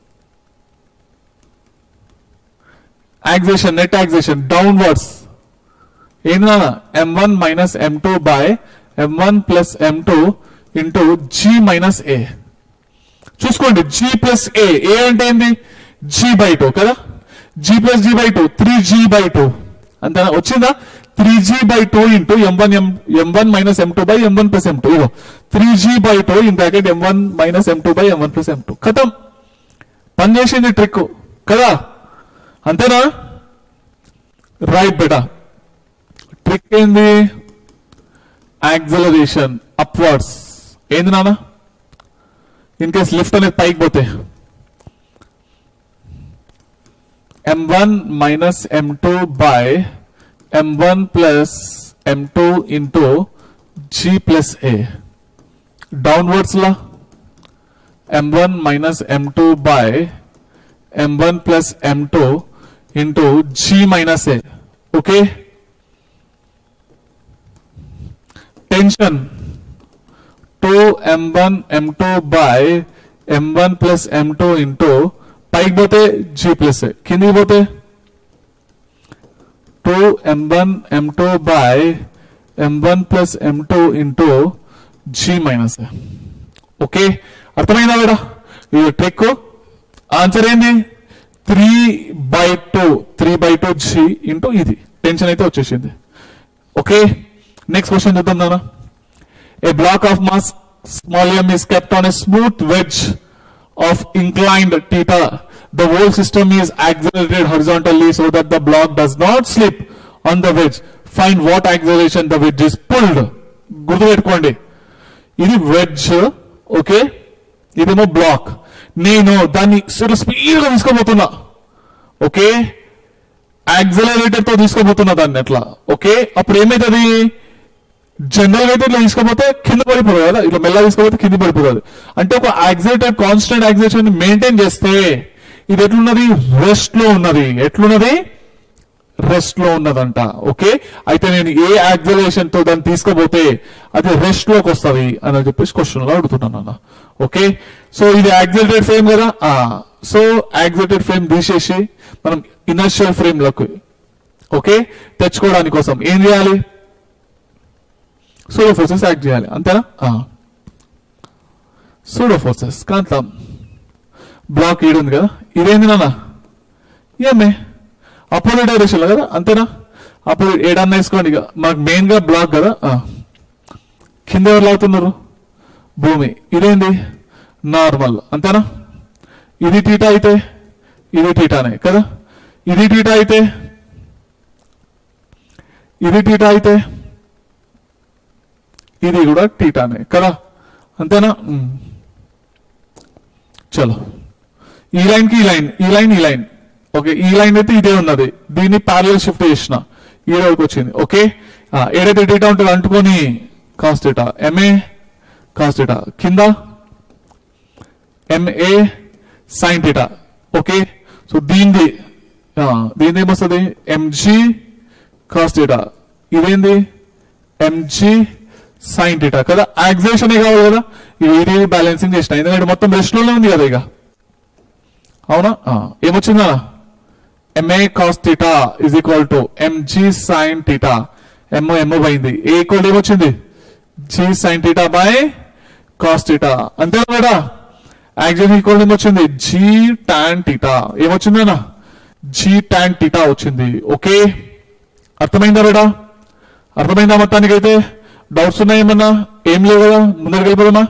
యాక్సేషన్ నెట్ యాక్సేషన్ డౌన్వర్డ్స్ ఏందా m one minus M two by M one plus M two into g minus a చూసుకోండి g plus a a అంటే ఏంది g by two కదా g plus g by two three g by two అంతేనా వచ్చిందా three g by two into m one m m one minus M two by M one plus M two ఇదో three g by two in bracket m one minus M two by M one plus M two కథం పనిచేసింది trick కదా అంతేనా right బేటా trick ఏంది acceleration upwards ఏంది నాన్న in case lift అనేది పైకి పోతే m one minus M two by M one plus M two into g plus a downwards లా m1 minus m2 by m1 plus m2 into g minus a okay tension 2 m1 m2 by m1 plus m2 into పైకి పోతే g plus కిందికి పోతే 2 m1 m2 by m1 plus m2 into g minus okay అర్థమైందా madam ఇది trick answer ఏంది three by two three by two g into ఇది tension అయితే వచ్చేసింది ఓకే నెక్స్ట్ క్వశ్చన్ చూద్దాం నాన్న A block of mass small m is kept on a smooth wedge of inclined theta. The whole system is accelerated horizontally so that the block does not slip on the wedge. Find what acceleration the wedge is pulled. గుర్తుపెట్టుకోండి ఇది wedge okay ఇదేమో black నేను దాన్ని speed గా తీసుకోబోతున్నా okay accelerator తో తీసుకోబోతున్నా దాన్ని ఎట్లా okay అప్పుడు ఏమైతుంది జనరల్ గా అయితే ఇట్లా తీసుకోపోతే కింద పడిపోదు కదా ఇట్లా మెల్లగా తీసుకోపోతే కింద పడిపోతుంది అంటే ఒక యాక్సిలేటర్ కాన్స్టెంట్ యాక్సిలేషన్ మెయింటైన్ చేస్తే ఇది ఎట్లున్నది రెస్ట్ లో ఉన్నది ఎట్లున్నది రెస్ట్ లో ఉన్నదంట ఓకే అయితే నేను ఏ యాక్సిలేషన్ తో దాన్ని తీసుకోపోతే అది రెస్ట్ లోకి వస్తుంది అని చెప్పేసి క్వశ్చన్ లో అడుగుతున్నాను అన్న ఓకే సో ఇది యాక్సిలేటెడ్ ఫ్రేమ్ కదా సో యాక్సిలేటెడ్ ఫ్రేమ్ తీసేసి మనం ఇనర్షియల్ ఫ్రేమ్ లకు ఓకే తెచ్చుకోవడానికి కోసం ఏం చేయాలి సూడో ఫోర్సెస్ యాక్ట్ చేయాలి అంతేనా సూడో ఫోర్సెస్ కాంతం బ్లాక్ ఈడు ఉంది కదా ఇదేంది నాన్న ఏమే అపోజిట్ డైరెక్షన్ లో కదా అంతేనా అప్పుడు ఏడన్నా వేసుకోండి ఇక మనకు మెయిన్ గా బ్లాక్ కదా ఆ. కింద ఎవరు లాగుతున్నారు భూమి ఇదేంది నార్మల్ అంతేనా ఇది టీటా అయితే ఇది టీటానే కదా ఇది టీటా అయితే ఇది టీటా అయితే ఇది కూడా టీటానే కదా అంతేనా ఉమ్. చలో ఈ లైన్ కి ఈ లైన్ ఈ లైన్ ఈ లైన్ ఓకే ఈ లైన్ అయితే ఇదే ఉన్నది దీన్ని ప్యారల్ షిఫ్ట్ చేసిన ఈ రోజుకి వచ్చింది ఓకే ఆ, ఏదైతే డేటా ఉంటుందో అంటుకొని cos theta m a cos theta కింద m a sine theta okay so దీనిది ఆ, దీనిది ఏమొస్తుంది ఎంజీ కాస్ట్ డేటా ఇదేంది ఎంజీ సైన్ డేటా కదా యాక్సేషన్ కావాలి కదా ఇది బ్యాలెన్సింగ్ చేసిన ఎందుకంటే మొత్తం రెస్ట్ లోనే ఉంది కదా ఇక అవునా ఆ, ఏమొచ్చిందా m a cos theta is equal to m g sine theta ఎంఓ ఎంఓ పోయింది ఏ ఈక్వల్ ఏమొచ్చింది g sine theta by cos theta అంతే కదా యాక్షన్ ఈక్వల్ ఏమొచ్చింది జీ టాన్ థీటా ఏమొచ్చిందనా జీ టాన్ థీటా వచ్చింది ఓకే అర్థమైందా బేటా అర్థమైందా మొత్తానికైతే డౌట్స్ ఉన్నాయేమన్నా ఏం లేవు కదా ముందరికి వెళ్ళిపోదామా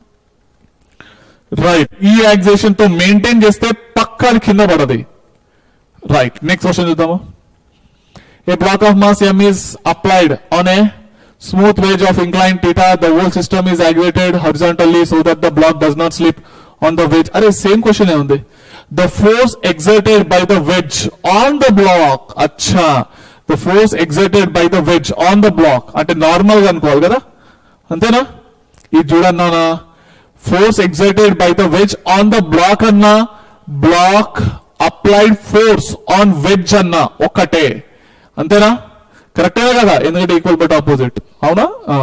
రైట్ ఈ యాక్సేషన్ తో మెయింటైన్ చేస్తే పక్కా అది కింద పడది రైట్ నెక్స్ట్ క్వశ్చన్ చూద్దాము A block of mass m is applied on a smooth wedge of inclined theta. The whole system is aggregated horizontally so that the block does not slip on the wedge. అరే same question ఏ ఉంది The force exerted by the wedge on the block. అచ్చా The force exerted by the wedge on the block. అంటే normal గా అనుకోవాలి కదా అంతేనా ఇది చూడన్నానా force exerted by the wedge on the block అన్నా block applied force on wedge అన్నా ఒక్కటే అంతేనా కరెక్టేనా కదా ఎందుకంటే ఈక్వల్ బట్ ఆపోజిట్ అవునా ఆ.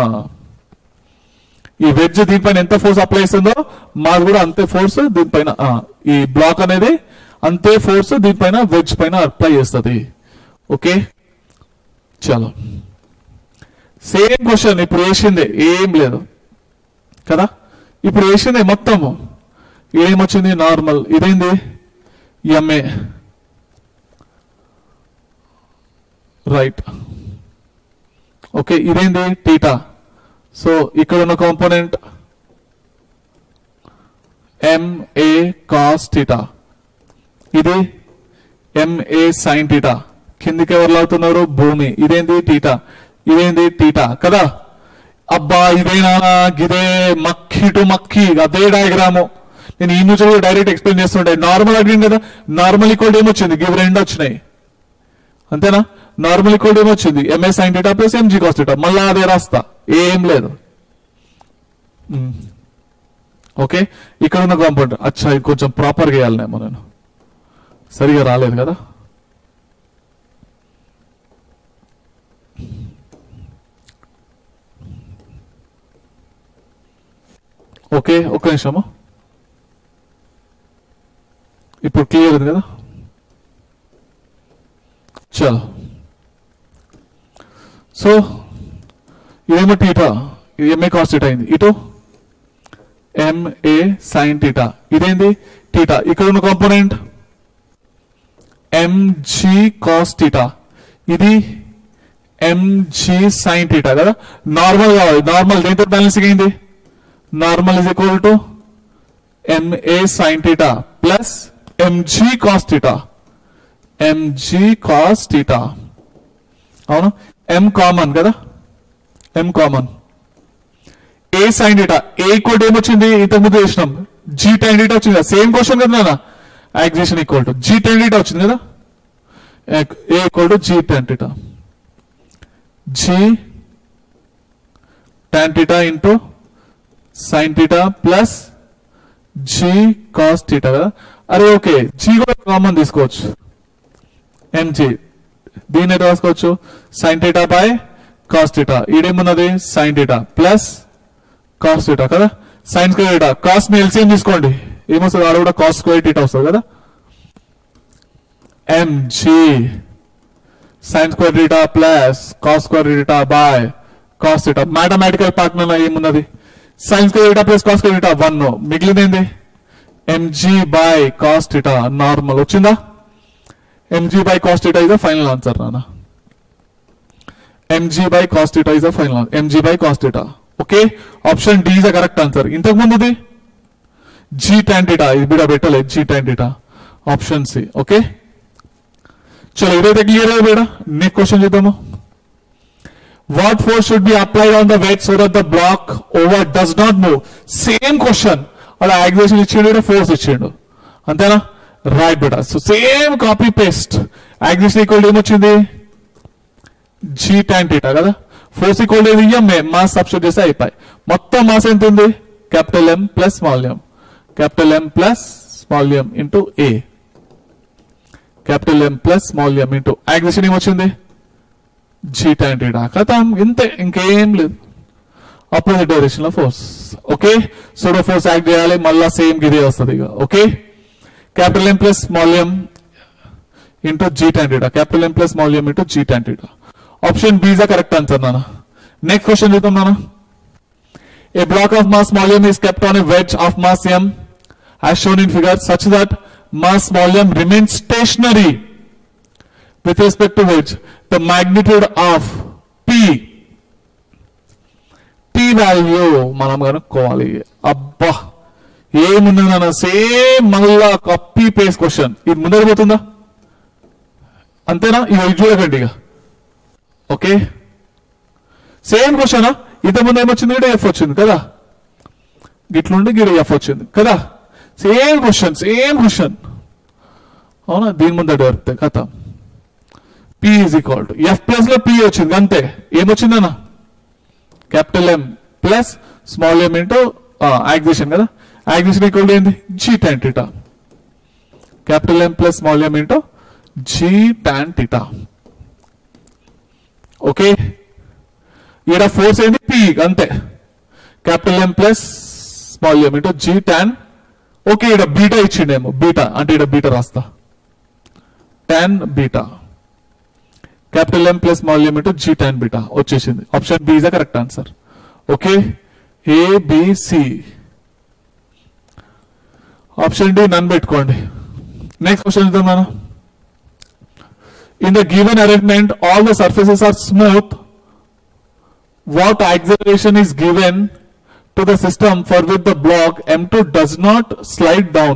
ఈ వెజ్ దీనిపైన ఎంత ఫోర్స్ అప్లై చేస్తుందో మాది కూడా అంతే ఫోర్స్ దీనిపైన ఆ, ఈ బ్లాక్ అనేది అంతే ఫోర్స్ దీనిపైన వెజ్ పైన అప్లై చేస్తుంది ఓకే చలో సేమ్ క్వశ్చన్ ఇప్పుడు వేసిందే ఏం లేదు కదా ఇప్పుడు వేసిందే మొత్తము ఏమొచ్చింది నార్మల్ ఇదేంది ఎంఏ రైట్ ఓకే ఇదేంది టీటా సో ఇక్కడ ఉన్న కాంపోనెంట్ ఎంఏ కాస్ టీటా ఇది ఎంఏ సైన్ టీటా కిందికి ఎవరు లాగుతున్నారు భూమి ఇదేంది టీటా ఇదేంది టీటా కదా అబ్బా ఇదేనా గిదే మక్కి టు మక్కి అదే డయాగ్రాము నేను ఈ నుంచి కూడా డైరెక్ట్ ఎక్స్ప్లెయిన్ చేస్తుంటే నార్మల్ అడిగింది కదా నార్మల్ ఈక్వల్ ఏమొచ్చింది గివ్ రెండు వచ్చినాయి అంతేనా నార్మల్ ఈక్వల్ ఏమొచ్చింది m a sine theta plus m g cos theta మళ్ళా అదే రాస్తా ఏం లేదు ఉమ్. ఓకే ఇక్కడ ఉన్న కాంపౌండ్ అచ్చా ఇది కొంచెం ప్రాపర్గా వేయాలనేమో నేను సరిగా రాలేదు కదా ఓకే ఒక్క నిమిషము ఇప్పుడు క్లియర్ ఉంది కదా చలో సో ఇదేమో టీటా ఇది ఎంఏ కాస్ టీటా అయింది ఇటు ఎంఏ సైన్ టీటా ఇదేంది టీటా ఇక్కడ ఉన్న కాంపోనెంట్ ఎంజీ కాస్ టీటా ఇది ఎంజీ సైన్ టీటా కదా నార్మల్ కావాలి నార్మల్ దేంతో బ్యాలెన్సింగ్ అయింది normal is equal to m a sine theta plus m g cos theta m g cos theta అవును ఎం కామన్ కదా m common a sine theta ఏ కోడ్ ఏమొచ్చింది ఇంతకుముందు చేసినాం జీ టెన్ డేటా వచ్చింది కదా సేమ్ క్వశ్చన్ కదా నాన్న acceleration equal to g tan theta వచ్చింది కదా a equal to g tan theta g tan theta into sine theta plus g cos theta కదా అరే ఓకే జీ కూడా కామన్ తీసుకోవచ్చు ఎంజీ దీన్ని ఎట్లా రాసుకోవచ్చు sine theta by cos theta ఈడేమున్నది sine theta plus cos theta కదా సైన్ స్క్వేర్ టీటా కాస్ ని ఎల్సిఎం తీసుకోండి ఏమొస్తుంది ఆడ కూడా కాస్ స్క్వేర్ టీటా వస్తుంది కదా m g sine square theta plus cos square theta by cos theta mathematical partner ఏమున్నది sine square theta plus cos square theta one మిగిలింది m g by cos theta normal వచ్చిందా mg by cos theta is the final answer nana mg by cos theta is the final answer mg by cos theta okay option d is the correct answer ఇంతకు ముందుది g tan theta ఇది బిడ పెట్టలే g tan theta option C okay చలో ఇదైతే clear అయ్యి బేడ next question చూద్దాము what force should be applied on the weight so that the block over does not move same question అలా acceleration ఇచ్చిండు force ఇచ్చిండు అంతేనా రైట్ బేటా so same copy paste acceleration equal ఏమొచ్చింది జీ టైన్ టీటా కదా force equal ఏది m a mass substitute చేస్తే అయిపోయి మొత్తం మాస్ ఎంత ఉంది capital M plus small m capital M plus small m into a capital M plus small m into acceleration ఏమొచ్చింది g టైన్ theta కథం ఇంతే ఇంకేం లేదు ఆపోజిట్ డైరెక్షన్ లో force okay pseudo force act చేయాలి మళ్ళా సేమ్ గిదే వస్తుంది ఇక okay capital M plus small m into g tan theta capital M plus small m into g tan theta option B is correct answer నాన్న next question చూద్దాం నాన్న a block of mass small M is kept on a wedge of mass M as shown in figure such that mass volume remains stationary with respect to which the magnitude of P P value మనం కనుక్కోవాలి అబ్బా ఏమున్నదన్న same మళ్ళా కప్పీ face question ఇది ముందర పోతుందా అంతేనా ఇక ఇది చూడకండి ఇక ఓకే సేమ్ క్వశ్చన్ ఇంత ముందు ఏమొచ్చింది ఇక్కడ ఎఫ్ వచ్చింది కదా గిట్లుండి గిడ ఎఫ్ వచ్చింది కదా సేమ్ క్వశ్చన్ సేమ్ క్వశ్చన్ అవునా దీని ముందర దొరుకుతాయి కథ P is equal to F plus లో పి వచ్చింది అంతే ఏమొచ్చిందన్న capital M plus small m into acceleration కదా యాక్సిషన్ ఈక్వల్ టు ఏంది g tan theta capital M plus small m into g tan theta okay ఈడ ఫోర్స్ ఏంది P అంతే capital M plus small m into g tan okay ఈడ beta ఇచ్చిండేమో beta అంటే ఈడ beta రాస్తా tan beta capital M plus small m into g tan beta వచ్చేసింది option B is the correct answer okay ABC option D నన్ను పెట్టుకోండి next question చూద్దాం మనం in the given arrangement all the surfaces are smooth what acceleration is given to the system for which the block M2 does not slide down.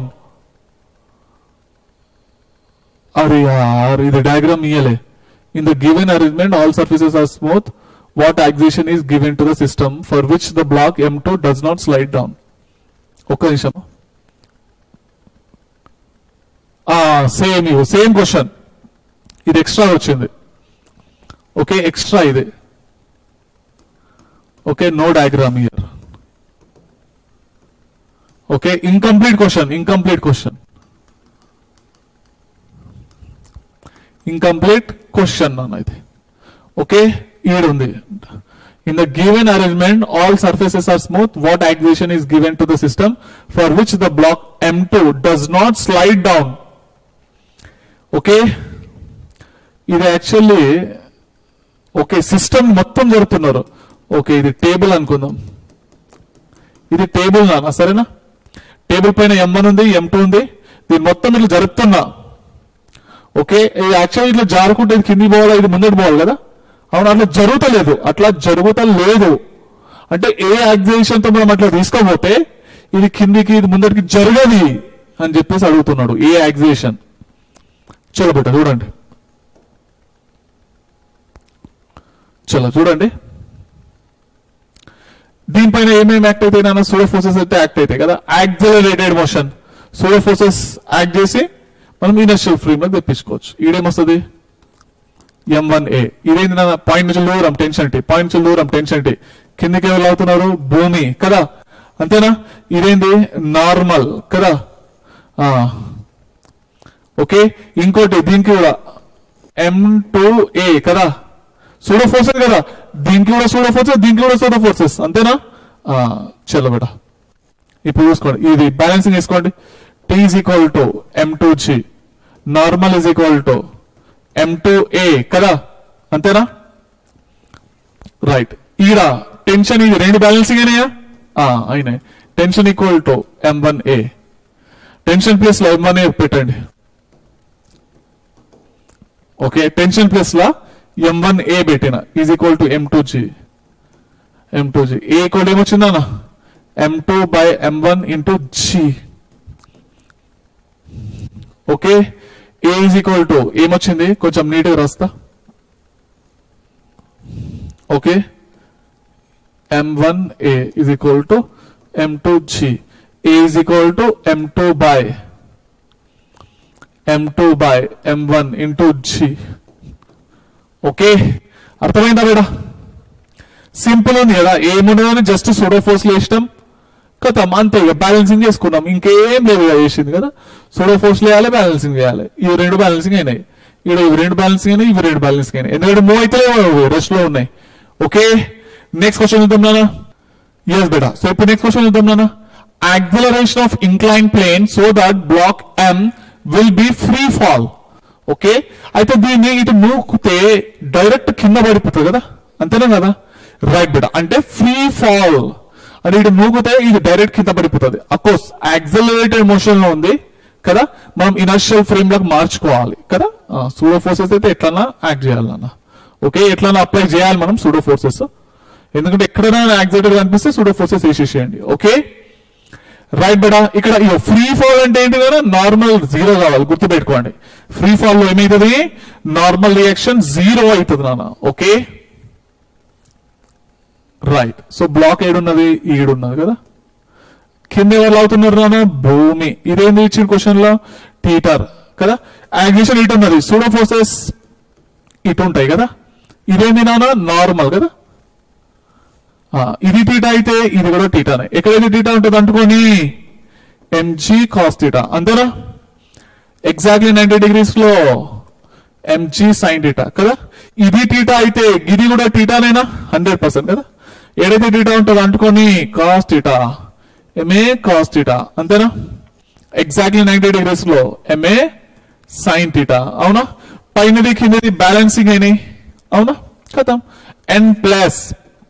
अरे यार ఇది diagram ఇయ్యలే in the given arrangement all surfaces are smooth what acceleration is given to the system for which the block M2 does not slide down ఒక్క నిమిషం same ఇవి same question ఇది extra వచ్చింది okay extra ఇది okay no diagram here okay incomplete question incomplete question incomplete question అన్న ఇది okay ఈడుంది in the given arrangement all surfaces are smooth what acceleration is given to the system for which the block m two does not slide down okay ఇది actually okay system మొత్తం జరుపుతున్నారు okay ఇది table అనుకుందాం ఇది table నాన్న సరేనా table పైన ఎం one ఉంది ఎం టూ ఉంది దీని మొత్తం ఇట్లా జరుపుతున్నా ఓకే యాక్చువల్ ఇట్లా జారుకుంటే ఇది కింది పోవాలా ఇది ముందటి పోవాలి కదా అవును అట్లా జరుగుతలేదు అట్లా జరుగుతలేదు అంటే ఏ యాక్సిలేషన్ తో మనం అట్లా తీసుకోపోతే ఇది కిందికి ఇది ముందటికి జరగది అని చెప్పేసి అడుగుతున్నాడు ఏ యాక్సిలేషన్ చలో బెట్ట చూడండి చలో చూడండి దీనిపైన ఏమేమి యాక్ట్ అవుతాయి నాన్న సూడో ఫోర్సెస్ అయితే యాక్ట్ అవుతాయి కదా accelerated motion pseudo forces act చేసి మనం ఇనర్షియల్ ఫ్రేమ్ లో తెప్పించుకోవచ్చు ఈడేమొస్తుంది ఎం వన్ ఏ ఇదేంటి నాన్న పాయింట్ నుంచి దూరం టెన్షన్ టీ పాయింట్ నుంచి దూరం టెన్షన్ టీ కిందకి ఎవరు అవుతున్నారు భూమి కదా అంతేనా ఇదేంటి నార్మల్ కదా ఆ. ఓకే ఇంకోటి దీనికి కూడా ఎం టూ ఏ కదా సూడో ఫోర్సెస్ కదా దీనికి కూడా సూడో ఫోర్సెస్ దీనికి కూడా సూడో ఫోర్సెస్ అంతేనా ఆ, చలో బేట ఇప్పుడు చూసుకోండి ఇది బ్యాలెన్సింగ్ వేసుకోండి T is equal to m two g normal is equal to m two a కదా అంతేనా రైట్ ఈడ టెన్షన్ ఇది రెండు బ్యాలెన్సింగ్ అయినాయా ఆ, అయినాయి tension equal to m one a tension place లో ఎం వన్ ఏ పెట్టండి ఓకే టెన్షన్ ప్లస్ లా ఎం వన్ ఏ పెట్టిన is equal to m two g m two g a equal ఏమొచ్చిందన్న m two by M one into g okay a is equal to ఏమొచ్చింది కొంచెం నీట్గా రాస్తా okay M one a is equal to m two g A is equal to m two by M two by M one into g okay అర్థమైందా బేడా simple ఉంది కదా ఏమున్నదని just pseudo force లో ఇష్టం కథం అంతే ఇక బ్యాలెన్సింగ్ చేసుకున్నాం ఇంకేం లేదు ఇక చేసింది కదా సూడో ఫోర్స్ వేయాలి బ్యాలెన్సింగ్ చేయాలి ఇవి రెండు బ్యాలెన్సింగ్ అయినాయి ఇక్కడ ఇవి రెండు బ్యాలెన్సింగ్ అయినాయి ఇవి రెండు బ్యాలెన్సింగ్ అయినాయి ఎందుకంటే మూవ్ అయితే రెస్ట్ లో ఉన్నాయి ఓకే నెక్స్ట్ క్వశ్చన్ చూద్దాం నాన్న ఎస్ బేటా సో ఇప్పుడు నెక్స్ట్ క్వశ్చన్ చూద్దాం నాన్న acceleration of incline plane so that block m will be free fall okay అయితే దీన్ని ఇటు నూకితే డైరెక్ట్ కింద పడిపోతుంది కదా అంతేనా కదా రైట్ బేటా అంటే ఫ్రీ ఫాల్ అని ఇటు నూకితే ఇది డైరెక్ట్ కింద పడిపోతుంది అఫ్కోర్స్ యాక్సిలరేటెడ్ మోషన్ లో ఉంది కదా మనం ఇనర్షియల్ ఫ్రేమ్ లోకి మార్చుకోవాలి కదా సూడో ఫోర్సెస్ అయితే ఎట్లన్నా యాక్ట్ చేయాలన్నా ఓకే ఎట్లన్నా అప్లై చేయాలి మనం సూడో ఫోర్సెస్ ఎందుకంటే ఎక్కడైనా యాక్సిలేటర్ కనిపిస్తే సూడో ఫోర్సెస్ వేసేసేయండి ఓకే రైట్ బెడా ఇక్కడ ఫ్రీ ఫాల్ అంటే ఏంటి కదా నార్మల్ జీరో కావాలి గుర్తుపెట్టుకోండి ఫ్రీ ఫాల్ లో ఏమైతుంది నార్మల్ రియాక్షన్ జీరో అవుతుంది నాన్న ఓకే రైట్ సో బ్లాక్ ఏడున్నది ఈడున్నది కదా కింద ఎవరు అవుతున్నారు నాన్న భూమి ఇదేంది ఇచ్చిన క్వశ్చన్ లో టీటర్ కదా యాక్సిలేషన్ ఇటు ఉన్నది సూడో ఫోర్సెస్ ఇటు ఉంటాయి కదా ఇదేంది నాన్న నార్మల్ కదా ఆ, ఇది టీటా అయితే ఇది కూడా టీటానే ఎక్కడైతే టీటా ఉంటుంది అంటుకొని ఎంజీ కాస్ టీటా అంతేనా ఎగ్జాక్ట్లీ నైన్టీ డిగ్రీస్ లో ఎంజీ సైన్ టీటా కదా ఇది టీటా అయితే ఇది కూడా టీటానేనా హండ్రెడ్ పర్సెంట్ కదా ఏదైతే టీటా ఉంటుందో అంటుకొని cos theta m a cos theta అంతేనా ఎగ్జాక్ట్లీ నైన్టీ డిగ్రీస్ లో ఎంఏ సైన్ టీటా అవునా పైనది కిందది బ్యాలెన్సింగ్ అయినాయి అవునా కదా N plus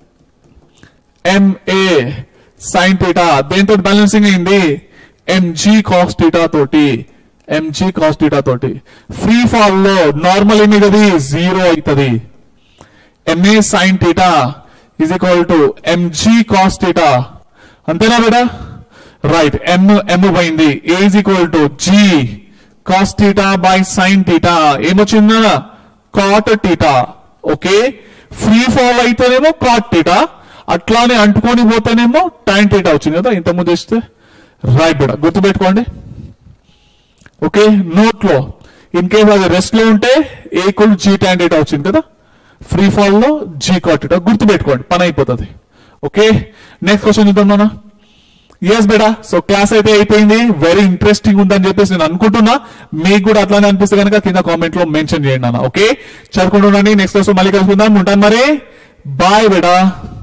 m a sine theta దేంతో బ్యాలెన్సింగ్ అయింది ఎంజీ కాస్ టీటా తోటి ఎంజీ కాస్ టీటా తోటి ఫ్రీ ఫాల్ లో నార్మల్ ఏమి కదా జీరో అవుతుంది m a sine theta is equal to m g cos theta అంతేనా బేటా రైట్ ఎం ఎం పోయింది a is equal to g cos theta by sine theta ఏమొచ్చిందా cot theta okay free fall అయితేనేమో cot theta అట్లానే అంటుకొని పోతేనేమో టైన్ టీటా వచ్చింది కదా ఇంత ముందు ఇస్తే రైట్ బేటా గుర్తుపెట్టుకోండి ఓకే నోట్ లో ఇన్ కేస్ అది రెస్ట్ లో ఉంటే ఏ ఈక్వల్ జీ టైన్ టీటా వచ్చింది కదా ఫ్రీ ఫాల్ లో జీ కాట్ టీటా గుర్తుపెట్టుకోండి పని అయిపోతుంది ఓకే నెక్స్ట్ క్వశ్చన్ చూద్దాం నాన్న ఎస్ బేటా సో క్లాస్ అయితే అయిపోయింది వెరీ ఇంట్రెస్టింగ్ ఉందని చెప్పేసి నేను అనుకుంటున్నా మీకు కూడా అట్లానే అనిపిస్తే కనుక కింద కామెంట్ లో మెన్షన్ చేయండి అన్న ఓకే చదువుకుంటుండండి నెక్స్ట్ క్లాస్ మళ్ళీ కలుసుకుందాం ఉంటాను మరి బాయ్ బేటా